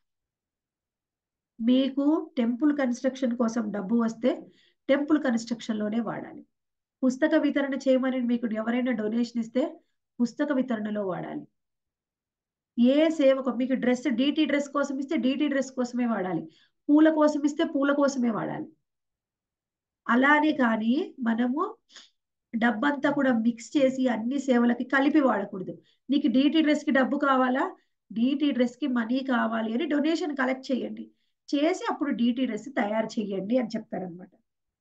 మీకు టెంపుల్ కన్స్ట్రక్షన్ కోసం డబ్బు వస్తే టెంపుల్ కన్స్ట్రక్షన్ లోనే వాడాలి పుస్తక వితరణ చేయమని మీకు ఎవరైనా డొనేషన్ ఇస్తే పుస్తక వితరణలో వాడాలి ఏ సేవకు మీకు డ్రెస్ డీటీ డ్రెస్ కోసం ఇస్తే డీటీ డ్రెస్ కోసమే వాడాలి పూల కోసం ఇస్తే పూల కోసమే వాడాలి అలానే కానీ మనము డబ్బంతా కూడా మిక్స్ చేసి అన్ని సేవలకి కలిపి వాడకూడదు నీకు డీటీ డ్రెస్ కి డబ్బు కావాలా డీటీ డ్రెస్ కి మనీ కావాలి అని డొనేషన్ కలెక్ట్ చేయండి చేసి అప్పుడు డీటీ డ్రెస్ తయారు చేయండి అని చెప్తారనమాట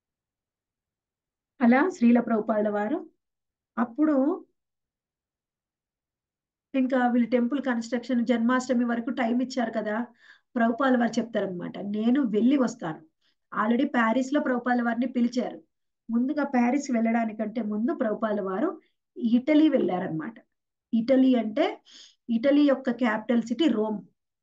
అలా శ్రీల ప్రభుపాదుల వారు అప్పుడు ఇంకా వీళ్ళు టెంపుల్ కన్స్ట్రక్షన్ జన్మాష్టమి వరకు టైం ఇచ్చారు కదా ప్రభుపాల వారు చెప్తారనమాట నేను వెళ్ళి వస్తాను ఆల్రెడీ ప్యారిస్ లో ప్రభుపాల వారిని పిలిచారు ముందుగా ప్యారిస్ వెళ్ళడానికంటే ముందు ప్రభుపాల వారు ఇటలీ వెళ్ళారనమాట ఇటలీ అంటే ఇటలీ యొక్క క్యాపిటల్ సిటీ రోమ్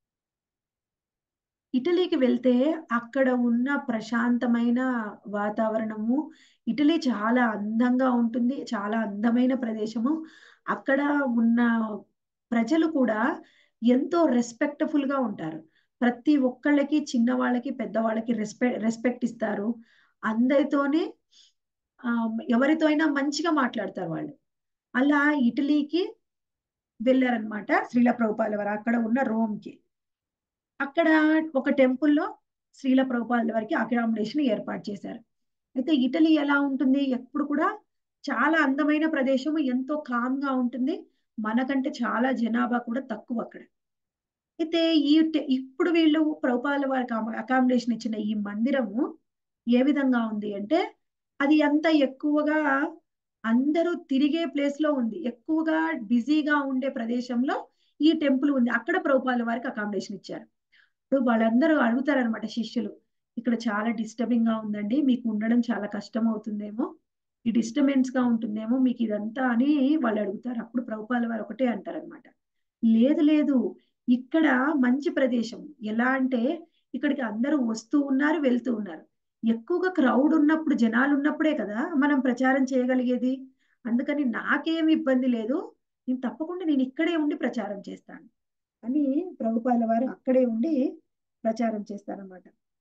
ఇటలీకి వెళ్తే అక్కడ ఉన్న ప్రశాంతమైన వాతావరణము ఇటలీ చాలా అందంగా ఉంటుంది చాలా అందమైన ప్రదేశము అక్కడ ఉన్న ప్రజలు కూడా ఎంతో రెస్పెక్ట్ఫుల్ గా ఉంటారు ప్రతి ఒక్కళ్ళకి చిన్నవాళ్ళకి పెద్దవాళ్ళకి రెస్పెక్ట్ రెస్పెక్ట్ ఇస్తారు అందరితోనే ఆ, ఎవరితో అయినా మంచిగా మాట్లాడతారు వాళ్ళు అలా ఇటలీకి వెళ్ళారనమాట శ్రీల ప్రభుపాల వారు అక్కడ ఉన్న రోమ్ కి అక్కడ ఒక టెంపుల్లో శ్రీల ప్రభుపాల వారికి అకామిడేషన్ ఏర్పాటు చేశారు అయితే ఇటలీ ఎలా ఉంటుంది ఎప్పుడు కూడా చాలా అందమైన ప్రదేశము ఎంతో కామ్ గా ఉంటుంది మనకంటే చాలా జనాభా కూడా తక్కువ అక్కడ అయితే ఈ టె- ఇప్పుడు వీళ్ళు ప్రభుపాల వారికి అకామిడేషన్ ఇచ్చిన ఈ మందిరము ఏ విధంగా ఉంది అంటే అది ఎంత ఎక్కువగా అందరూ తిరిగే ప్లేస్ లో ఉంది ఎక్కువగా బిజీగా ఉండే ప్రదేశంలో ఈ టెంపుల్ ఉంది అక్కడ ప్రభుపాల వారికి అకామిడేషన్ ఇచ్చారు ఇప్పుడు వాళ్ళందరూ అడుగుతారనమాట శిష్యులు ఇక్కడ చాలా డిస్టర్బింగ్ గా ఉందండి మీకు ఉండడం చాలా కష్టం అవుతుందేమో ఈ డిస్టర్బెన్స్ గా ఉంటుందేమో మీకు ఇదంతా అని వాళ్ళు అడుగుతారు అప్పుడు ప్రభుపాల వారు ఒకటే అంటారనమాట లేదు లేదు ఇక్కడ మంచి ప్రదేశం ఎలా అంటే ఇక్కడికి అందరూ వస్తూ ఉన్నారు వెళ్తూ ఉన్నారు ఎక్కువగా క్రౌడ్ ఉన్నప్పుడు జనాలు ఉన్నప్పుడే కదా మనం ప్రచారం చేయగలిగేది అందుకని నాకేం ఇబ్బంది లేదు నేను తప్పకుండా నేను ఇక్కడే ఉండి ప్రచారం చేస్తాను అని ప్రభుపాల వారు అక్కడే ఉండి ప్రచారం చేస్తారన్నమాట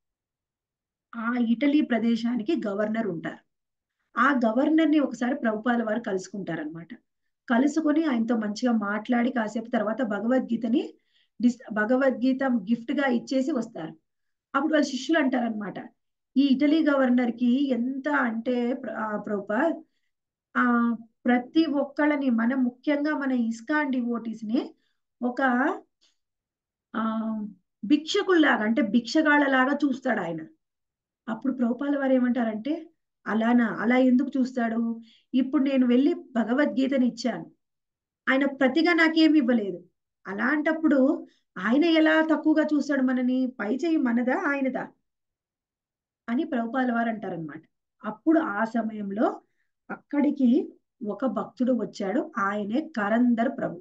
ఆ ఇటలీ ప్రదేశానికి గవర్నర్ ఉంటారు ఆ గవర్నర్ ని ఒకసారి ప్రభుపాల వారు కలుసుకుంటారనమాట కలుసుకొని ఆయనతో మంచిగా మాట్లాడి కాసేపు తర్వాత భగవద్గీతని డిస్ భగవద్గీత గిఫ్ట్ గా ఇచ్చేసి వస్తారు అప్పుడు వాళ్ళ శిష్యులు అంటారనమాట ఈ ఇటలీ గవర్నర్ కి ఎంత అంటే ప్ర- ఆ ప్రభుపాల్ ఆ ప్రతి ఒక్కళ్ళని మనం ముఖ్యంగా మన ఇస్కాన్ డివోటీస్ ని ఒక ఆ భిక్షకుల్లాగా అంటే భిక్షగాళ్ళలాగా చూస్తాడు ఆయన అప్పుడు ప్రభుపాల వారు ఏమంటారంటే అలానా అలా ఎందుకు చూస్తాడు ఇప్పుడు నేను వెళ్ళి భగవద్గీతని ఇచ్చాను ఆయన ప్రతిగా నాకేమి ఇవ్వలేదు అలాంటప్పుడు ఆయన ఎలా తక్కువగా చూస్తాడు మనని పై చేయి మనదా ఆయనదా అని ప్రభుపాల వారు అంటారనమాట అప్పుడు ఆ సమయంలో అక్కడికి ఒక భక్తుడు వచ్చాడు ఆయనే కరందర్ ప్రభు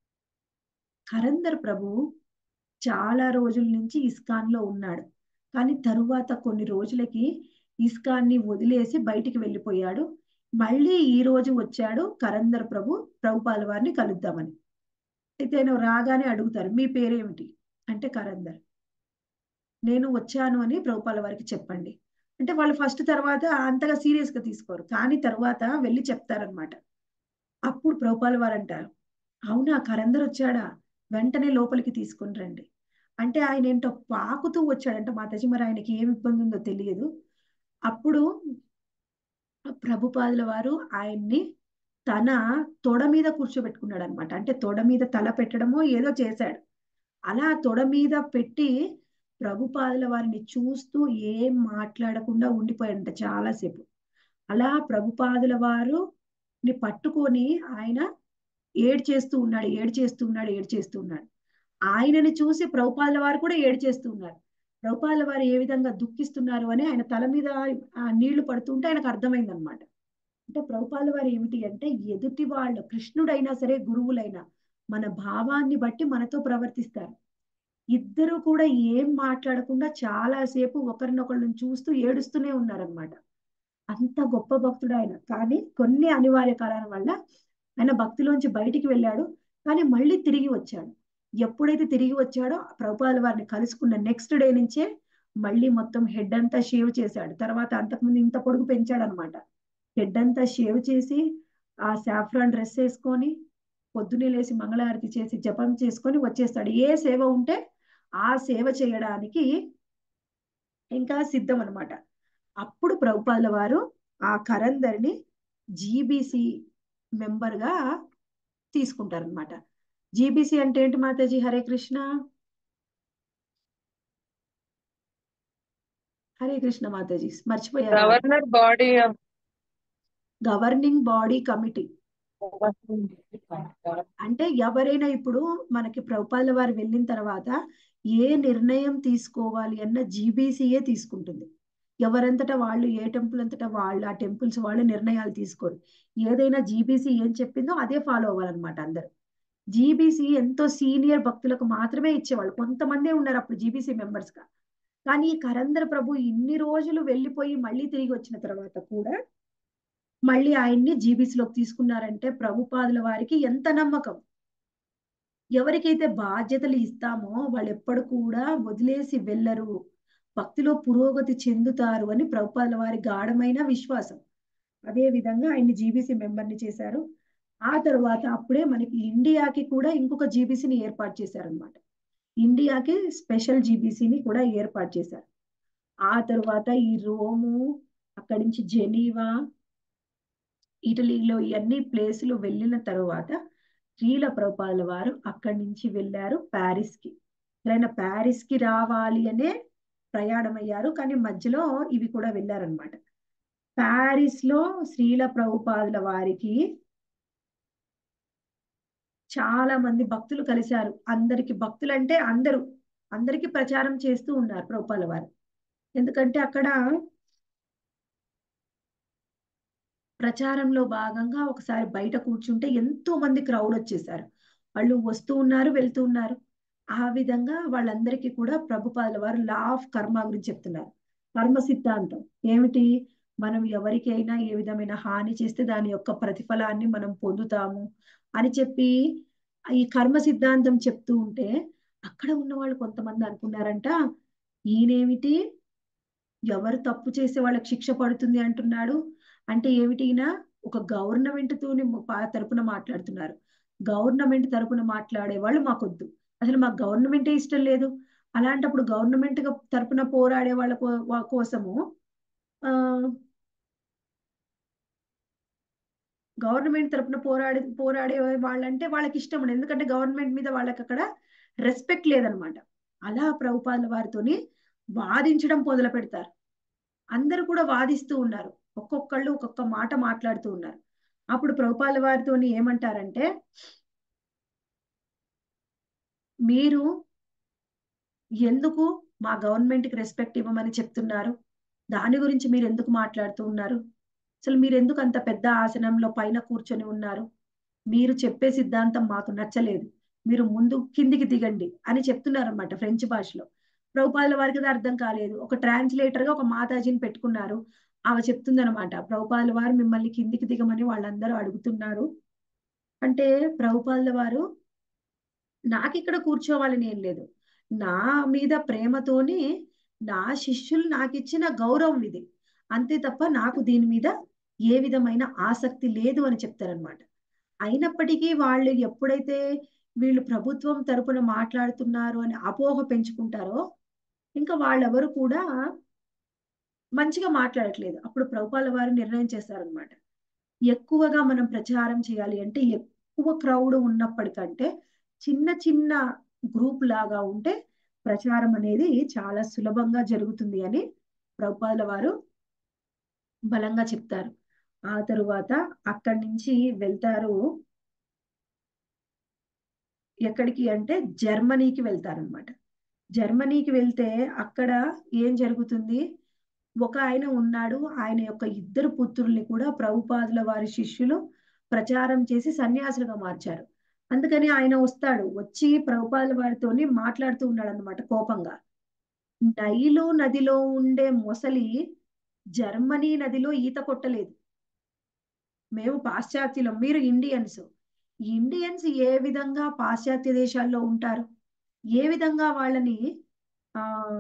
కరందర్ ప్రభు చాలా రోజుల నుంచి ఇస్కాన్ లో ఉన్నాడు కానీ తరువాత కొన్ని రోజులకి ఇస్కాన్ ని వదిలేసి బయటికి వెళ్ళిపోయాడు మళ్ళీ ఈ రోజు వచ్చాడు కరందర్ ప్రభు ప్రభుపాల వారిని కలుద్దామని అయితే ఆయన రాగానే అడుగుతారు మీ పేరేమిటి అంటే కరందర్ నేను వచ్చాను అని ప్రభుపాల వారికి చెప్పండి అంటే వాళ్ళు ఫస్ట్ తర్వాత అంతగా సీరియస్ గా తీసుకోరు కానీ తర్వాత వెళ్ళి చెప్తారనమాట అప్పుడు ప్రభుపాల వారు అంటారు అవునా కరందర్ వచ్చాడా వెంటనే లోపలికి తీసుకుని రండి అంటే ఆయన ఏంటో పాకుతూ వచ్చాడంట మాతాజీ మరి ఆయనకి ఏమి ఇబ్బంది ఉందో తెలియదు అప్పుడు ప్రభుపాదుల వారు ఆయన్ని తన తొడ మీద కూర్చోబెట్టుకున్నాడు అనమాట అంటే తొడ మీద తల పెట్టడమో ఏదో చేశాడు అలా తొడ మీద పెట్టి ప్రభుపాదుల వారిని చూస్తూ ఏం మాట్లాడకుండా ఉండిపోయాడంట చాలాసేపు అలా ప్రభుపాదుల వారు ని పట్టుకొని ఆయన ఏడ్ చేస్తూ ఉన్నాడు ఏడ్ చేస్తూ ఉన్నాడు ఏడ్ చేస్తూ ఉన్నాడు ఆయనని చూసి ప్రభుపాదుల వారు కూడా ఏడ్ చేస్తూ ఉన్నారు ప్రభుపాదుల వారు ఏ విధంగా దుఃఖిస్తున్నారు అని ఆయన తల మీద ఆ నీళ్లు పడుతుంటే ఆయనకు అర్థమైంది అనమాట అంటే ప్రభుపాదుల వారు ఏమిటి అంటే ఎదుటి వాళ్ళు కృష్ణుడైనా సరే గురువులైనా మన భావాన్ని బట్టి మనతో ప్రవర్తిస్తారు ఇద్దరు కూడా ఏం మాట్లాడకుండా చాలాసేపు ఒకరినొకళ్ళని చూస్తూ ఏడుస్తూనే ఉన్నారనమాట అంత గొప్ప భక్తుడు ఆయన కానీ కొన్ని అనివార్య కారణాల వల్ల ఆయన భక్తిలోంచి బయటికి వెళ్ళాడు కానీ మళ్ళీ తిరిగి వచ్చాడు ఎప్పుడైతే తిరిగి వచ్చాడో ప్రభుపాదుల వారిని కలుసుకున్న నెక్స్ట్ డే నుంచే మళ్ళీ మొత్తం హెడ్ అంతా షేవ్ చేశాడు తర్వాత అంతకుముందు ఇంత పొడుగు పెంచాడు అనమాట హెడ్ అంతా షేవ్ చేసి ఆ సాఫ్రాన్ డ్రెస్ వేసుకొని పొద్దున్నే లేచి మంగళహారతి చేసి జపం చేసుకొని వచ్చేస్తాడు ఏ సేవ ఉంటే ఆ సేవ చేయడానికి ఇంకా సిద్ధం అనమాట అప్పుడు ప్రభుపాదుల వారు ఆ కరందర్ని జీబీసీ మెంబర్ గా తీసుకుంటారనమాట జీబీసీ అంటే ఏంటి మాతాజీ హరే కృష్ణ హరే కృష్ణ మాతాజీ మర్చిపోయారు governor body governing body committee అంటే ఎవరైనా ఇప్పుడు మనకి ప్రభుపాదుల వారు వెళ్ళిన తర్వాత ఏ నిర్ణయం తీసుకోవాలి అన్న జీబీసీఏ తీసుకుంటుంది ఎవరంతటా వాళ్ళు ఏ టెంపుల్ అంతటా వాళ్ళు ఆ టెంపుల్స్ వాళ్ళు నిర్ణయాలు తీసుకోరు ఏదైనా జీబీసీ ఏం చెప్పిందో అదే ఫాలో అవ్వాలన్నమాట అందరు జీబీసీ ఎంతో సీనియర్ భక్తులకు మాత్రమే ఇచ్చేవాళ్ళు కొంతమందే ఉన్నారు అప్పుడు జీబీసీ మెంబర్స్ గా కానీ ఈ కరందర ప్రభు ఇన్ని రోజులు వెళ్ళిపోయి మళ్ళీ తిరిగి వచ్చిన తర్వాత కూడా మళ్ళీ ఆయన్ని జీబీసీలోకి తీసుకున్నారంటే ప్రభుపాదుల వారికి ఎంత నమ్మకం ఎవరికైతే బాధ్యతలు ఇస్తామో వాళ్ళు ఎప్పుడు కూడా వదిలేసి వెళ్ళరు భక్తిలో పురోగతి చెందుతారు అని ప్రభుపాదుల వారి గాఢమైన విశ్వాసం అదే విధంగా ఆయన్ని జీబీసీ మెంబర్ని చేశారు ఆ తర్వాత అప్పుడే మనకి ఇండియాకి కూడా ఇంకొక జీబీసీని ఏర్పాటు చేశారనమాట ఇండియాకి స్పెషల్ జీబీసీని కూడా ఏర్పాటు చేశారు ఆ తర్వాత ఈ రోము అక్కడి నుంచి జెనీవా ఇటలీలో ఇవన్నీ ప్లేసులు వెళ్ళిన తర్వాత శ్రీల ప్రభుపాదుల వారు అక్కడి నుంచి వెళ్ళారు ప్యారిస్ కి ఆయన ప్యారిస్ కి రావాలి అనే ప్రయాణం అయ్యారు కానీ మధ్యలో ఇవి కూడా వెళ్ళారనమాట ప్యారిస్ లో శ్రీల ప్రభుపాదుల వారికి చాలా మంది భక్తులు కలిశారు అందరికి భక్తులు అంటే అందరూ అందరికి ప్రచారం చేస్తూ ఉన్నారు ప్రభుపాదుల వారు ఎందుకంటే అక్కడ ప్రచారంలో భాగంగా ఒకసారి బయట కూర్చుంటే ఎంతో మంది క్రౌడ్ వచ్చేసారు వాళ్ళు వస్తూ ఉన్నారు వెళ్తూ ఉన్నారు ఆ విధంగా వాళ్ళందరికీ కూడా ప్రభుపాదుల వారు లా ఆఫ్ కర్మ గురించి చెప్తున్నారు కర్మ సిద్ధాంతం ఏమిటి మనం ఎవరికైనా ఏ విధమైన హాని చేస్తే దాని యొక్క ప్రతిఫలాన్ని మనం పొందుతాము అని చెప్పి ఈ కర్మ సిద్ధాంతం చెప్తూ ఉంటే అక్కడ ఉన్న వాళ్ళు కొంతమంది అనుకున్నారంట ఈయనేమిటి ఎవరు తప్పు చేసే వాళ్ళకి శిక్ష పడుతుంది అంటున్నాడు అంటే ఏమిటినా ఒక గవర్నమెంట్ తోని తరపున మాట్లాడుతున్నారు గవర్నమెంట్ తరపున మాట్లాడే వాళ్ళు మాకొద్దు అసలు మాకు గవర్నమెంటే ఇష్టం లేదు అలాంటప్పుడు గవర్నమెంట్ తరపున పోరాడే వాళ్ళ కోసము ఆ గవర్నమెంట్ తరపున పోరాడే పోరాడే వాళ్ళంటే వాళ్ళకి ఇష్టం ఉండదు ఎందుకంటే గవర్నమెంట్ మీద వాళ్ళకి అక్కడ రెస్పెక్ట్ లేదనమాట అలా ప్రభుపాదుల వారితోని వాదించడం మొదలు పెడతారు అందరూ కూడా వాదిస్తూ ఉన్నారు ఒక్కొక్కళ్ళు ఒక్కొక్క మాట మాట్లాడుతూ ఉన్నారు అప్పుడు ప్రభుపాల వారితోని ఏమంటారంటే మీరు ఎందుకు మా గవర్నమెంట్కి రెస్పెక్ట్ ఇవ్వమని చెప్తున్నారు దాని గురించి మీరు ఎందుకు మాట్లాడుతూ ఉన్నారు అసలు మీరు ఎందుకు అంత పెద్ద ఆసనంలో పైన కూర్చొని ఉన్నారు మీరు చెప్పే సిద్ధాంతం మాకు నచ్చలేదు మీరు ముందు కిందికి దిగండి అని చెప్తున్నారు అనమాట ఫ్రెంచ్ భాషలో ప్రభుపాదుల వారికి అది అర్థం కాలేదు ఒక ట్రాన్స్లేటర్ గా ఒక మాతాజీని పెట్టుకున్నారు ఆమె చెప్తుందనమాట ప్రభుపాదుల వారు మిమ్మల్ని కిందికి దిగమని వాళ్ళందరూ అడుగుతున్నారు అంటే ప్రభుపాదుల వారు నాకు ఇక్కడ కూర్చోవాలని ఏం లేదు నా మీద ప్రేమతోని నా శిష్యులు నాకు ఇచ్చిన గౌరవం ఇది అంతే తప్ప నాకు దీని మీద ఏ విధమైన ఆసక్తి లేదు అని చెప్తారనమాట అయినప్పటికీ వాళ్ళు ఎప్పుడైతే వీళ్ళు ప్రభుత్వం తరపున మాట్లాడుతున్నారు అని అపోహ పెంచుకుంటారో ఇంకా వాళ్ళెవరు కూడా మంచిగా మాట్లాడట్లేదు అప్పుడు ప్రభుపాల వారు నిర్ణయం చేశారనమాట ఎక్కువగా మనం ప్రచారం చేయాలి అంటే ఎక్కువ క్రౌడ్ ఉన్నప్పటికంటే చిన్న చిన్న గ్రూప్ లాగా ఉంటే ప్రచారం అనేది చాలా సులభంగా జరుగుతుంది అని ప్రభుపాదుల వారు బలంగా చెప్తారు ఆ తరువాత అక్కడి నుంచి వెళ్తారు ఎక్కడికి అంటే జర్మనీకి వెళ్తారనమాట జర్మనీకి వెళ్తే అక్కడ ఏం జరుగుతుంది ఒక ఆయన ఉన్నాడు ఆయన యొక్క ఇద్దరు పుత్రుల్ని కూడా ప్రభుపాదుల వారి శిష్యులు ప్రచారం చేసి సన్యాసులుగా మార్చారు అందుకని ఆయన వస్తాడు వచ్చి ప్రభుపాదుల వారితోని మాట్లాడుతూ ఉన్నాడు అనమాట కోపంగా నైలు నదిలో ఉండే మొసలి జర్మనీ నదిలో ఈత కొట్టలేదు మేము పాశ్చాత్యులం మీరు ఇండియన్స్ ఇండియన్స్ ఏ విధంగా పాశ్చాత్య దేశాల్లో ఉంటారు ఏ విధంగా వాళ్ళని ఆ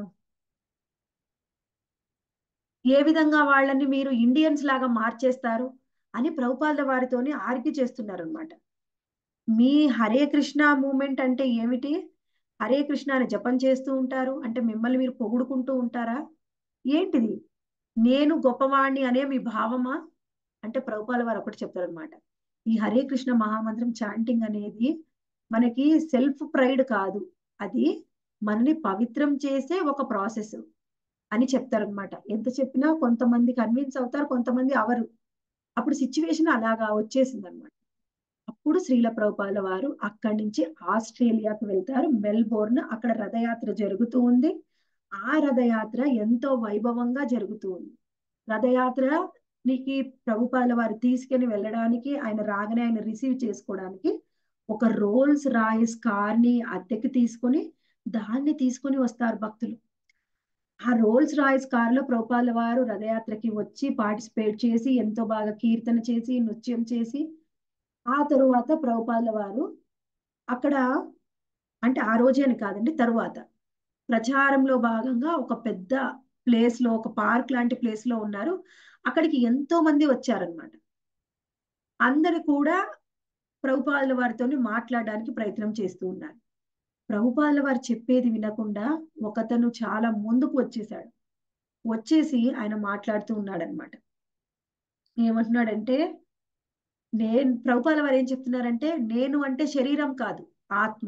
ఏ విధంగా వాళ్ళని మీరు ఇండియన్స్ లాగా మార్చేస్తారు అని ప్రభుపాద వారితోని ఆర్గ్యూ చేస్తున్నారు అనమాట మీ హరే కృష్ణ మూమెంట్ అంటే ఏమిటి హరే కృష్ణ అని జపం చేస్తూ ఉంటారు అంటే మిమ్మల్ని మీరు పొగుడుకుంటూ ఉంటారా ఏంటిది నేను గొప్పవాణ్ణి అనే మీ భావమా అంటే ప్రభుపాల వారు ఒకటి చెప్తారనమాట ఈ హరే కృష్ణ మహామంత్రం చాంటింగ్ అనేది మనకి సెల్ఫ్ ప్రైడ్ కాదు అది మనని పవిత్రం చేసే ఒక ప్రాసెస్ అని చెప్తారనమాట ఎంత చెప్పినా కొంతమంది కన్విన్స్ అవుతారు కొంతమంది అవరు అప్పుడు సిచ్యువేషన్ అలాగా వచ్చేసింది అనమాట అప్పుడు శ్రీల ప్రభుపాల వారు అక్కడి నుంచి ఆస్ట్రేలియాకు వెళ్తారు మెల్బోర్న్ అక్కడ రథయాత్ర జరుగుతూ ఉంది ఆ రథయాత్ర ఎంతో వైభవంగా జరుగుతూ ఉంది రథయాత్ర నీకు ప్రభుపాల వారు తీసుకెళ్లి వెళ్ళడానికి ఆయన రాగానే ఆయన రిసీవ్ చేసుకోవడానికి ఒక రోల్స్ రాయిస్ కార్ ని అద్దెకి తీసుకొని దాన్ని తీసుకొని వస్తారు భక్తులు ఆ రోల్స్ రాయిస్ కార్ లో ప్రభుపాల వారు రథయాత్రకి వచ్చి పార్టిసిపేట్ చేసి ఎంతో బాగా కీర్తన చేసి నృత్యం చేసి ఆ తరువాత ప్రభుపాల వారు అక్కడ అంటే ఆ రోజే అని కాదండి తరువాత ప్రచారంలో భాగంగా ఒక పెద్ద ప్లేస్ లో ఒక పార్క్ లాంటి ప్లేస్ లో ఉన్నారు అక్కడికి ఎంతో మంది వచ్చారనమాట అందరు కూడా ప్రభుపాదుల వారితో మాట్లాడడానికి ప్రయత్నం చేస్తూ ఉన్నారు ప్రభుపాదుల వారు చెప్పేది వినకుండా ఒకతను చాలా ముందుకు వచ్చేసాడు వచ్చేసి ఆయన మాట్లాడుతూ ఉన్నాడనమాట ఏమంటున్నాడంటే నేను ప్రభుపాల వారు ఏం చెప్తున్నారంటే నేను అంటే శరీరం కాదు ఆత్మ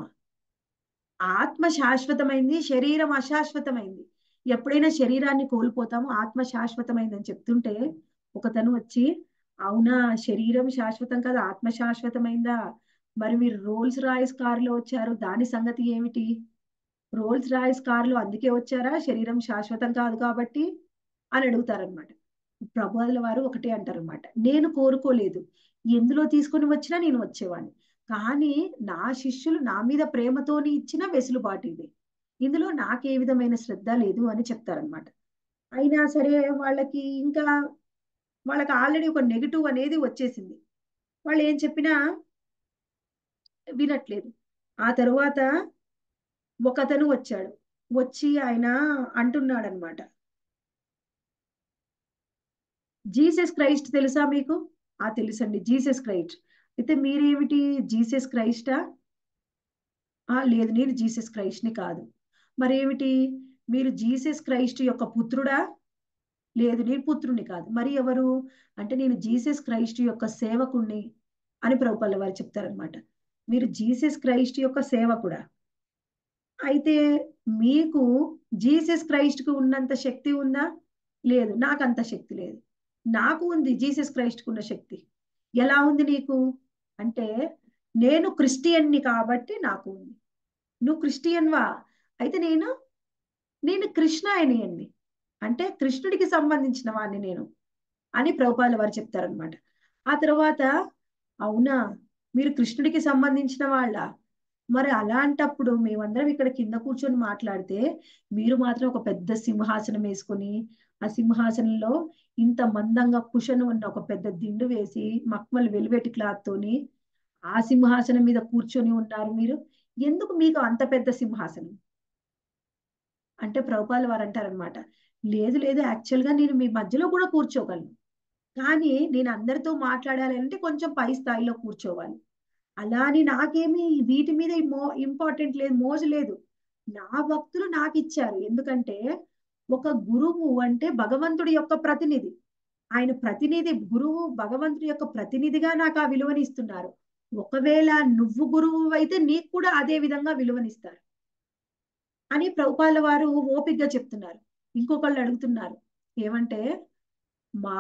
ఆత్మ శాశ్వతమైంది శరీరం అశాశ్వతమైంది ఎప్పుడైనా శరీరాన్ని కోల్పోతామో ఆత్మ శాశ్వతమైందని చెప్తుంటే ఒకతను వచ్చి అవునా శరీరం శాశ్వతం కాదు ఆత్మ శాశ్వతమైందా మరి మీరు రోల్స్ రాయిస్ కారులో వచ్చారు దాని సంగతి ఏమిటి రోల్స్ రాయిస్ కారులో అందుకే వచ్చారా శరీరం శాశ్వతం కాదు కాబట్టి అని అడుగుతారనమాట ప్రభువుల వారు ఒకటే అంటారనమాట నేను కోరుకోలేదు ఎందులో తీసుకొని వచ్చినా నేను వచ్చేవాడిని కానీ నా శిష్యులు నా మీద ప్రేమతోని ఇచ్చిన వెసులుబాటు ఇది ఇందులో నాకే విధమైన శ్రద్ధ లేదు అని చెప్తారనమాట అయినా సరే వాళ్ళకి ఇంకా వాళ్ళకి ఆల్రెడీ ఒక నెగిటివ్ అనేది వచ్చేసింది వాళ్ళు ఏం చెప్పినా వినట్లేదు ఆ తరువాత ఒకతను వచ్చాడు వచ్చి ఆయన అంటున్నాడు అనమాట జీసస్ క్రైస్ట్ తెలుసా మీకు ఆ తెలుసండి జీసస్ క్రైస్ట్ అయితే మీరేమిటి జీసస్ క్రైస్టా ఆ లేదు నేను జీసస్ క్రైస్ట్ ని కాదు మరేమిటి మీరు జీసస్ క్రైస్ట్ యొక్క పుత్రుడా లేదు నేను పుత్రుని కాదు మరి ఎవరు అంటే నేను జీసస్ క్రైస్ట్ యొక్క సేవకుణ్ణి అని ప్రభుపల్ల వారు చెప్తారనమాట మీరు జీసస్ క్రైస్ట్ యొక్క సేవకుడా అయితే మీకు జీసస్ క్రైస్ట్ కు ఉన్నంత శక్తి ఉందా లేదు నాకు అంత శక్తి లేదు నాకు ఉంది జీసస్ క్రైస్ట్ కు ఉన్న శక్తి ఎలా ఉంది నీకు అంటే నేను క్రిస్టియన్ని కాబట్టి నాకు ఉంది నువ్వు క్రిస్టియన్వా అయితే నేను నేను కృష్ణాయనియన్ని అంటే కృష్ణుడికి సంబంధించిన వాడిని నేను అని ప్రభుపాల వారు చెప్తారనమాట ఆ తర్వాత అవునా మీరు కృష్ణుడికి సంబంధించిన వాళ్ళ మరి అలాంటప్పుడు మేమందరం ఇక్కడ కింద కూర్చొని మాట్లాడితే మీరు మాత్రం ఒక పెద్ద సింహాసనం వేసుకొని ఆ సింహాసనంలో ఇంత మందంగా కుషను ఉన్న ఒక పెద్ద దిండు వేసి మక్మల్ వెలువెటి క్లాత్ తోని ఆ సింహాసనం మీద కూర్చొని ఉన్నారు మీరు ఎందుకు మీకు అంత పెద్ద సింహాసనం అంటే ప్రభుపాల వారు అంటారనమాట లేదు లేదు యాక్చువల్ గా నేను మీ మధ్యలో కూడా కూర్చోగలను కానీ నేను అందరితో మాట్లాడాలి అంటే కొంచెం పై స్థాయిలో కూర్చోవాలి అలా అని నాకేమి వీటి మీద మో ఇంపార్టెంట్ లేదు మోజు లేదు నా భక్తులు నాకు ఇచ్చారు ఎందుకంటే ఒక గురువు అంటే భగవంతుడి యొక్క ప్రతినిధి ఆయన ప్రతినిధి గురువు భగవంతుడి యొక్క ప్రతినిధిగా నాకు ఆ విలువని ఇస్తున్నారు ఒకవేళ నువ్వు గురువు అయితే నీకు కూడా అదే విధంగా విలువనిస్తారు అని ప్రభుపాల వారు ఓపిగ్గా చెప్తున్నారు ఇంకొకళ్ళు అడుగుతున్నారు ఏమంటే మా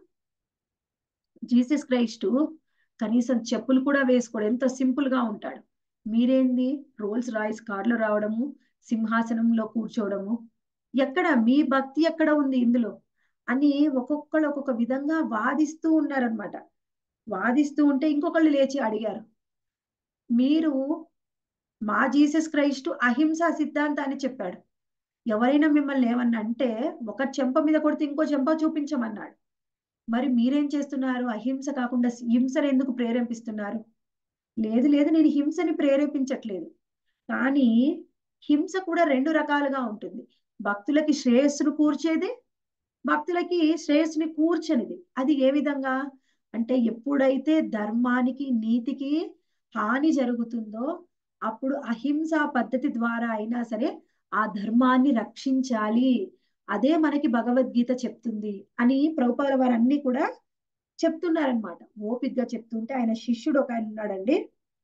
జీసస్ క్రైస్టు కనీసం చెప్పులు కూడా వేసుకోడు ఎంత సింపుల్ గా ఉంటాడు మీరేంది రోల్స్ రాయిస్ కార్లో రావడము సింహాసనంలో కూర్చోవడము ఎక్కడ మీ భక్తి ఎక్కడ ఉంది ఇందులో అని ఒక్కొక్కళ్ళు ఒక్కొక్క విధంగా వాదిస్తూ ఉన్నారనమాట వాదిస్తూ ఉంటే ఇంకొకళ్ళు లేచి అడిగారు మీరు మా జీసస్ క్రైస్టు అహింసా సిద్ధాంతాన్ని చెప్పాడు ఎవరైనా మిమ్మల్ని ఏమన్నా అంటే ఒక చెంప మీద కొడితే ఇంకో చెంప చూపించమన్నాడు మరి మీరేం చేస్తున్నారు అహింస కాకుండా హింసను ఎందుకు ప్రేరేపిస్తున్నారు లేదు లేదు నేను హింసని ప్రేరేపించట్లేదు కానీ హింస కూడా రెండు రకాలుగా ఉంటుంది భక్తులకి శ్రేయస్సును కూర్చేది భక్తులకి శ్రేయస్సుని కూర్చనిది అది ఏ విధంగా అంటే ఎప్పుడైతే ధర్మానికి నీతికి హాని జరుగుతుందో అప్పుడు అహింసా పద్ధతి ద్వారా అయినా సరే ఆ ధర్మాన్ని రక్షించాలి అదే మనకి భగవద్గీత చెప్తుంది అని ప్రభుపాల వారు అన్ని కూడా చెప్తున్నారనమాట ఓపిగ్గా చెప్తుంటే ఆయన శిష్యుడు ఒక ఆయన ఉన్నాడండి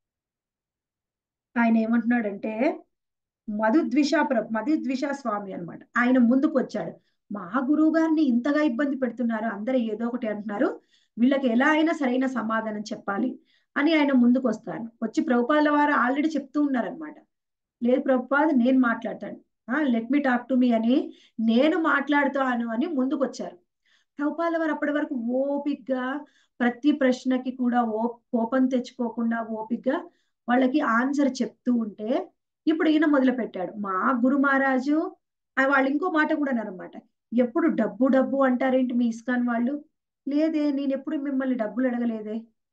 ఆయన ఏమంటున్నాడంటే మధుద్విష ప్ర మధుద్విష స్వామి అన్నమాట ఆయన ముందుకు వచ్చాడు మా గురువు గారిని ఇంతగా ఇబ్బంది పెడుతున్నారు అందరూ ఏదో ఒకటి అంటున్నారు వీళ్ళకి ఎలా అయినా సరైన సమాధానం చెప్పాలి అని ఆయన ముందుకు వస్తాను వచ్చి ప్రభుపాల వారు ఆల్రెడీ చెప్తూ ఉన్నారనమాట లేదు ప్రభుపాద్ నేను మాట్లాడతాను let me talk to me అని నేను మాట్లాడుతాను అని ముందుకు వచ్చారు ప్రభుపాల వారు అప్పటి వరకు ఓపిగ్గా ప్రతి ప్రశ్నకి కూడా ఓ కోపం తెచ్చుకోకుండా ఓపిగ్గా వాళ్ళకి ఆన్సర్ చెప్తూ ఉంటే ఇప్పుడు ఈయన మొదలు పెట్టాడు మా గురు మహారాజు ఆ వాళ్ళు ఇంకో మాట కూడా అన్నారనమాట ఎప్పుడు డబ్బు డబ్బు అంటారేంటి మీ ఇస్కాన్ వాళ్ళు లేదే నేను ఎప్పుడు మిమ్మల్ని డబ్బులు అడగలేదే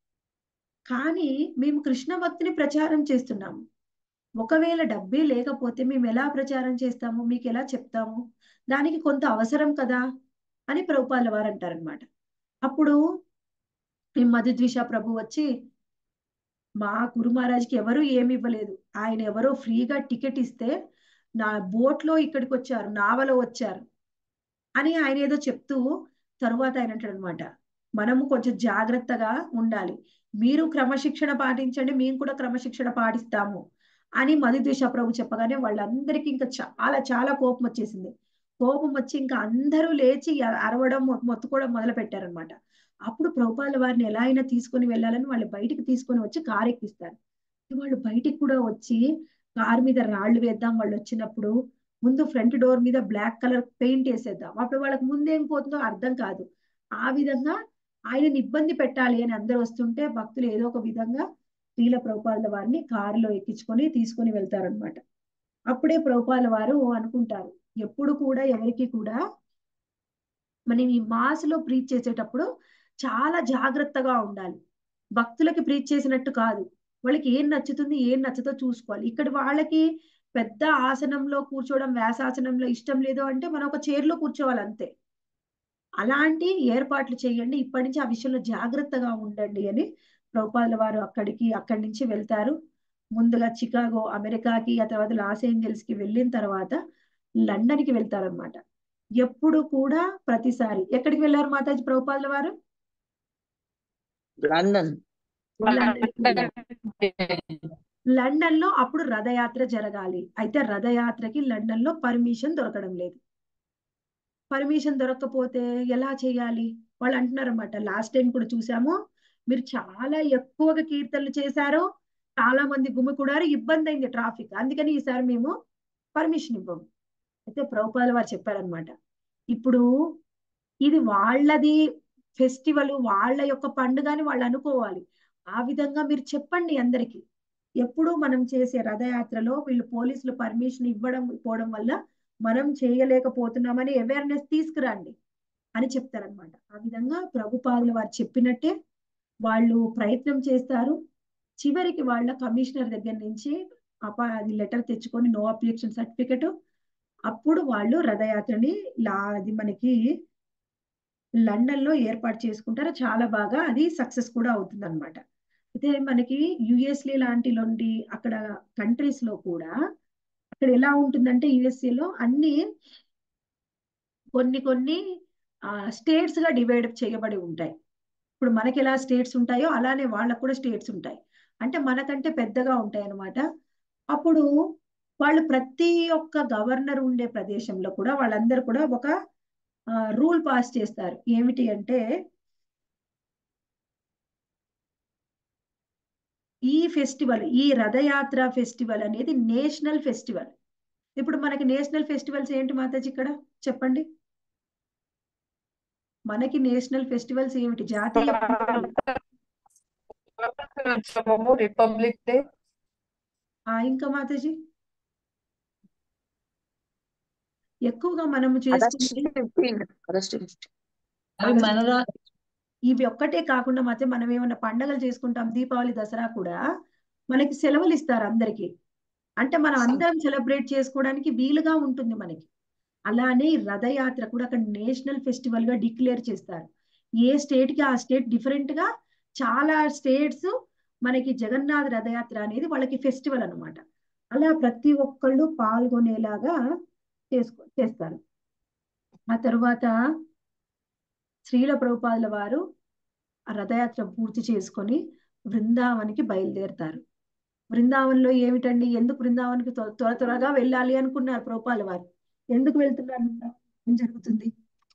కానీ మేము కృష్ణ భక్తిని ప్రచారం చేస్తున్నాము ఒకవేళ డబ్బే లేకపోతే మేము ఎలా ప్రచారం చేస్తాము మీకు ఎలా చెప్తాము దానికి కొంత అవసరం కదా అని ప్రభుపాల వారు అంటారనమాట అప్పుడు ఈ మధుద్విష ప్రభు వచ్చి మా గురు మహారాజ్కి ఎవరు ఏమి ఇవ్వలేదు ఆయన ఎవరో ఫ్రీగా టికెట్ ఇస్తే నా బోట్లో ఇక్కడికి వచ్చారు నావలో వచ్చారు అని ఆయన ఏదో చెప్తూ తరువాత ఆయన అంటాడు అనమాట మనము కొంచెం జాగ్రత్తగా ఉండాలి మీరు క్రమశిక్షణ పాటించండి మేము కూడా క్రమశిక్షణ పాటిస్తాము అని మధుద్వేష ప్రభు చెప్పగానే వాళ్ళందరికీ ఇంకా చాలా చాలా కోపం వచ్చేసింది కోపం వచ్చి ఇంకా అందరూ లేచి అరవడం మొత్తుకోవడం మొదలు పెట్టారనమాట అప్పుడు ప్రభుపాల వారిని ఎలా అయినా తీసుకొని వెళ్ళాలని వాళ్ళు బయటికి తీసుకొని వచ్చి కారు ఎక్కిస్తారు వాళ్ళు బయటికి కూడా వచ్చి కారు మీద రాళ్లు వేద్దాం వాళ్ళు వచ్చినప్పుడు ముందు ఫ్రంట్ డోర్ మీద బ్లాక్ కలర్ పెయింట్ వేసేద్దాం అప్పుడు వాళ్ళకి ముందేం పోతుందో అర్థం కాదు ఆ విధంగా ఆయనని ఇబ్బంది పెట్టాలి అని అందరూ వస్తుంటే భక్తులు ఏదో ఒక విధంగా శ్రీల ప్రభుపాల వారిని కారులో ఎక్కించుకొని తీసుకొని వెళ్తారనమాట అప్పుడే ప్రభుపాల వారు అనుకుంటారు ఎప్పుడు కూడా ఎవరికి కూడా మనం ఈ మాసులో ప్రీచ్ చేసేటప్పుడు చాలా జాగ్రత్తగా ఉండాలి భక్తులకి ప్రీచ్ చేసినట్టు కాదు వాళ్ళకి ఏం నచ్చుతుంది ఏం నచ్చదో చూసుకోవాలి ఇక్కడ వాళ్ళకి పెద్ద ఆసనంలో కూర్చోవడం వ్యాసాసనంలో ఇష్టం లేదు అంటే మనం ఒక చైర్లో కూర్చోవాలి అంతే అలాంటి ఏర్పాట్లు చేయండి ఇప్పటి నుంచి ఆ విషయంలో జాగ్రత్తగా ఉండండి అని ప్రభుపాదుల వారు అక్కడికి అక్కడి నుంచి వెళ్తారు ముందుగా చికాగో అమెరికాకి ఆ తర్వాత లాస్ ఏంజల్స్ కి వెళ్ళిన తర్వాత లండన్ కి వెళ్తారనమాట ఎప్పుడు కూడా ప్రతిసారి ఎక్కడికి వెళ్ళారు మాతాజీ ప్రభుపాదుల వారు లండన్ లండన్ లో అప్పుడు రథయాత్ర జరగాలి అయితే రథయాత్రకి లండన్ లో పర్మిషన్ దొరకడం లేదు పర్మిషన్ దొరకకపోతే ఎలా చేయాలి వాళ్ళు అంటున్నారు అనమాట లాస్ట్ టైం కూడా చూసాము మీరు చాలా ఎక్కువగా కీర్తనలు చేశారు చాలా మంది గుమికూడారు ఇబ్బంది అయింది ట్రాఫిక్ అందుకని ఈసారి మేము పర్మిషన్ ఇవ్వము అయితే ప్రభుపాల వారు చెప్పారనమాట ఇప్పుడు ఇది వాళ్ళది ఫెస్టివల్ వాళ్ళ యొక్క పండుగ అని వాళ్ళు అనుకోవాలి ఆ విధంగా మీరు చెప్పండి అందరికి ఎప్పుడు మనం చేసే రథయాత్రలో వీళ్ళు పోలీసులు పర్మిషన్ ఇవ్వడం పోవడం వల్ల మనం చేయలేకపోతున్నామని అవేర్నెస్ తీసుకురండి అని చెప్తారనమాట ఆ విధంగా ప్రభుపాదుల వారు చెప్పినట్టే వాళ్ళు ప్రయత్నం చేస్తారు చివరికి వాళ్ళ కమిషనర్ దగ్గర నుంచి అప అది లెటర్ తెచ్చుకొని నో అబ్జెక్షన్ సర్టిఫికెట్ అప్పుడు వాళ్ళు రథయాత్రని లా అది మనకి లండన్ లో ఏర్పాటు చేసుకుంటారు చాలా బాగా అది సక్సెస్ కూడా అవుతుంది అనమాట అయితే మనకి యుఎస్ఏ లాంటి నుండి అక్కడ కంట్రీస్ లో కూడా అక్కడ ఎలా ఉంటుందంటే యుఎస్ఏ లో అన్ని కొన్ని కొన్ని స్టేట్స్ గా డివైడ్ చేయబడి ఉంటాయి ఇప్పుడు మనకి ఎలా స్టేట్స్ ఉంటాయో అలానే వాళ్ళకు కూడా స్టేట్స్ ఉంటాయి అంటే మనకంటే పెద్దగా ఉంటాయి అన్నమాట అప్పుడు వాళ్ళు ప్రతి ఒక్క గవర్నర్ ఉండే ప్రదేశంలో కూడా వాళ్ళందరూ కూడా ఒక రూల్ పాస్ చేస్తారు ఏమిటి అంటే ఈ ఫెస్టివల్ ఈ రథయాత్ర ఫెస్టివల్ అనేది నేషనల్ ఫెస్టివల్ ఇప్పుడు మనకి నేషనల్ ఫెస్టివల్స్ ఏంటి మాతాజీ ఇక్కడ చెప్పండి మనకి నేషనల్ ఫెస్టివల్స్ ఏమిటి జాతీయ పండుగలు ఉత్సవము రిపబ్లిక్ డే ఆ ఇంకా మాతాజీ ఎక్కువగా మనము ఆగస్ట్ చేసుకునే ఫిఫ్టీన్ ఆగస్ట్ ఫిఫ్టీన్ అవి మన రా ఇవి ఒక్కటే కాకుండా మాత్రం మనం ఏమైనా పండగలు చేసుకుంటాం దీపావళి దసరా కూడా మనకి సెలవులు ఇస్తారు అందరికి అంటే మనం అందరం సెలబ్రేట్ చేసుకోవడానికి వీలుగా ఉంటుంది మనకి అలానే ఈ రథయాత్ర కూడా అక్కడ నేషనల్ ఫెస్టివల్ గా డిక్లేర్ చేస్తారు ఏ స్టేట్ కి ఆ స్టేట్ డిఫరెంట్ గా చాలా స్టేట్స్ మనకి జగన్నాథ రథయాత్ర అనేది వాళ్ళకి ఫెస్టివల్ అన్నమాట అలా ప్రతి ఒక్కళ్ళు పాల్గొనేలాగా చేసుకో చేస్తారు ఆ తర్వాత శ్రీల ప్రభుపాదుల వారు ఆ రథయాత్ర పూర్తి చేసుకొని బృందావనికి బయలుదేరుతారు బృందావనంలో ఏమిటండి ఎందుకు బృందావనికి త్వర త్వర త్వరగా వెళ్ళాలి అనుకున్నారు ప్రభుపాల వారు ఎందుకు వెళ్తున్నారు బృందావనం? ఏం జరుగుతుంది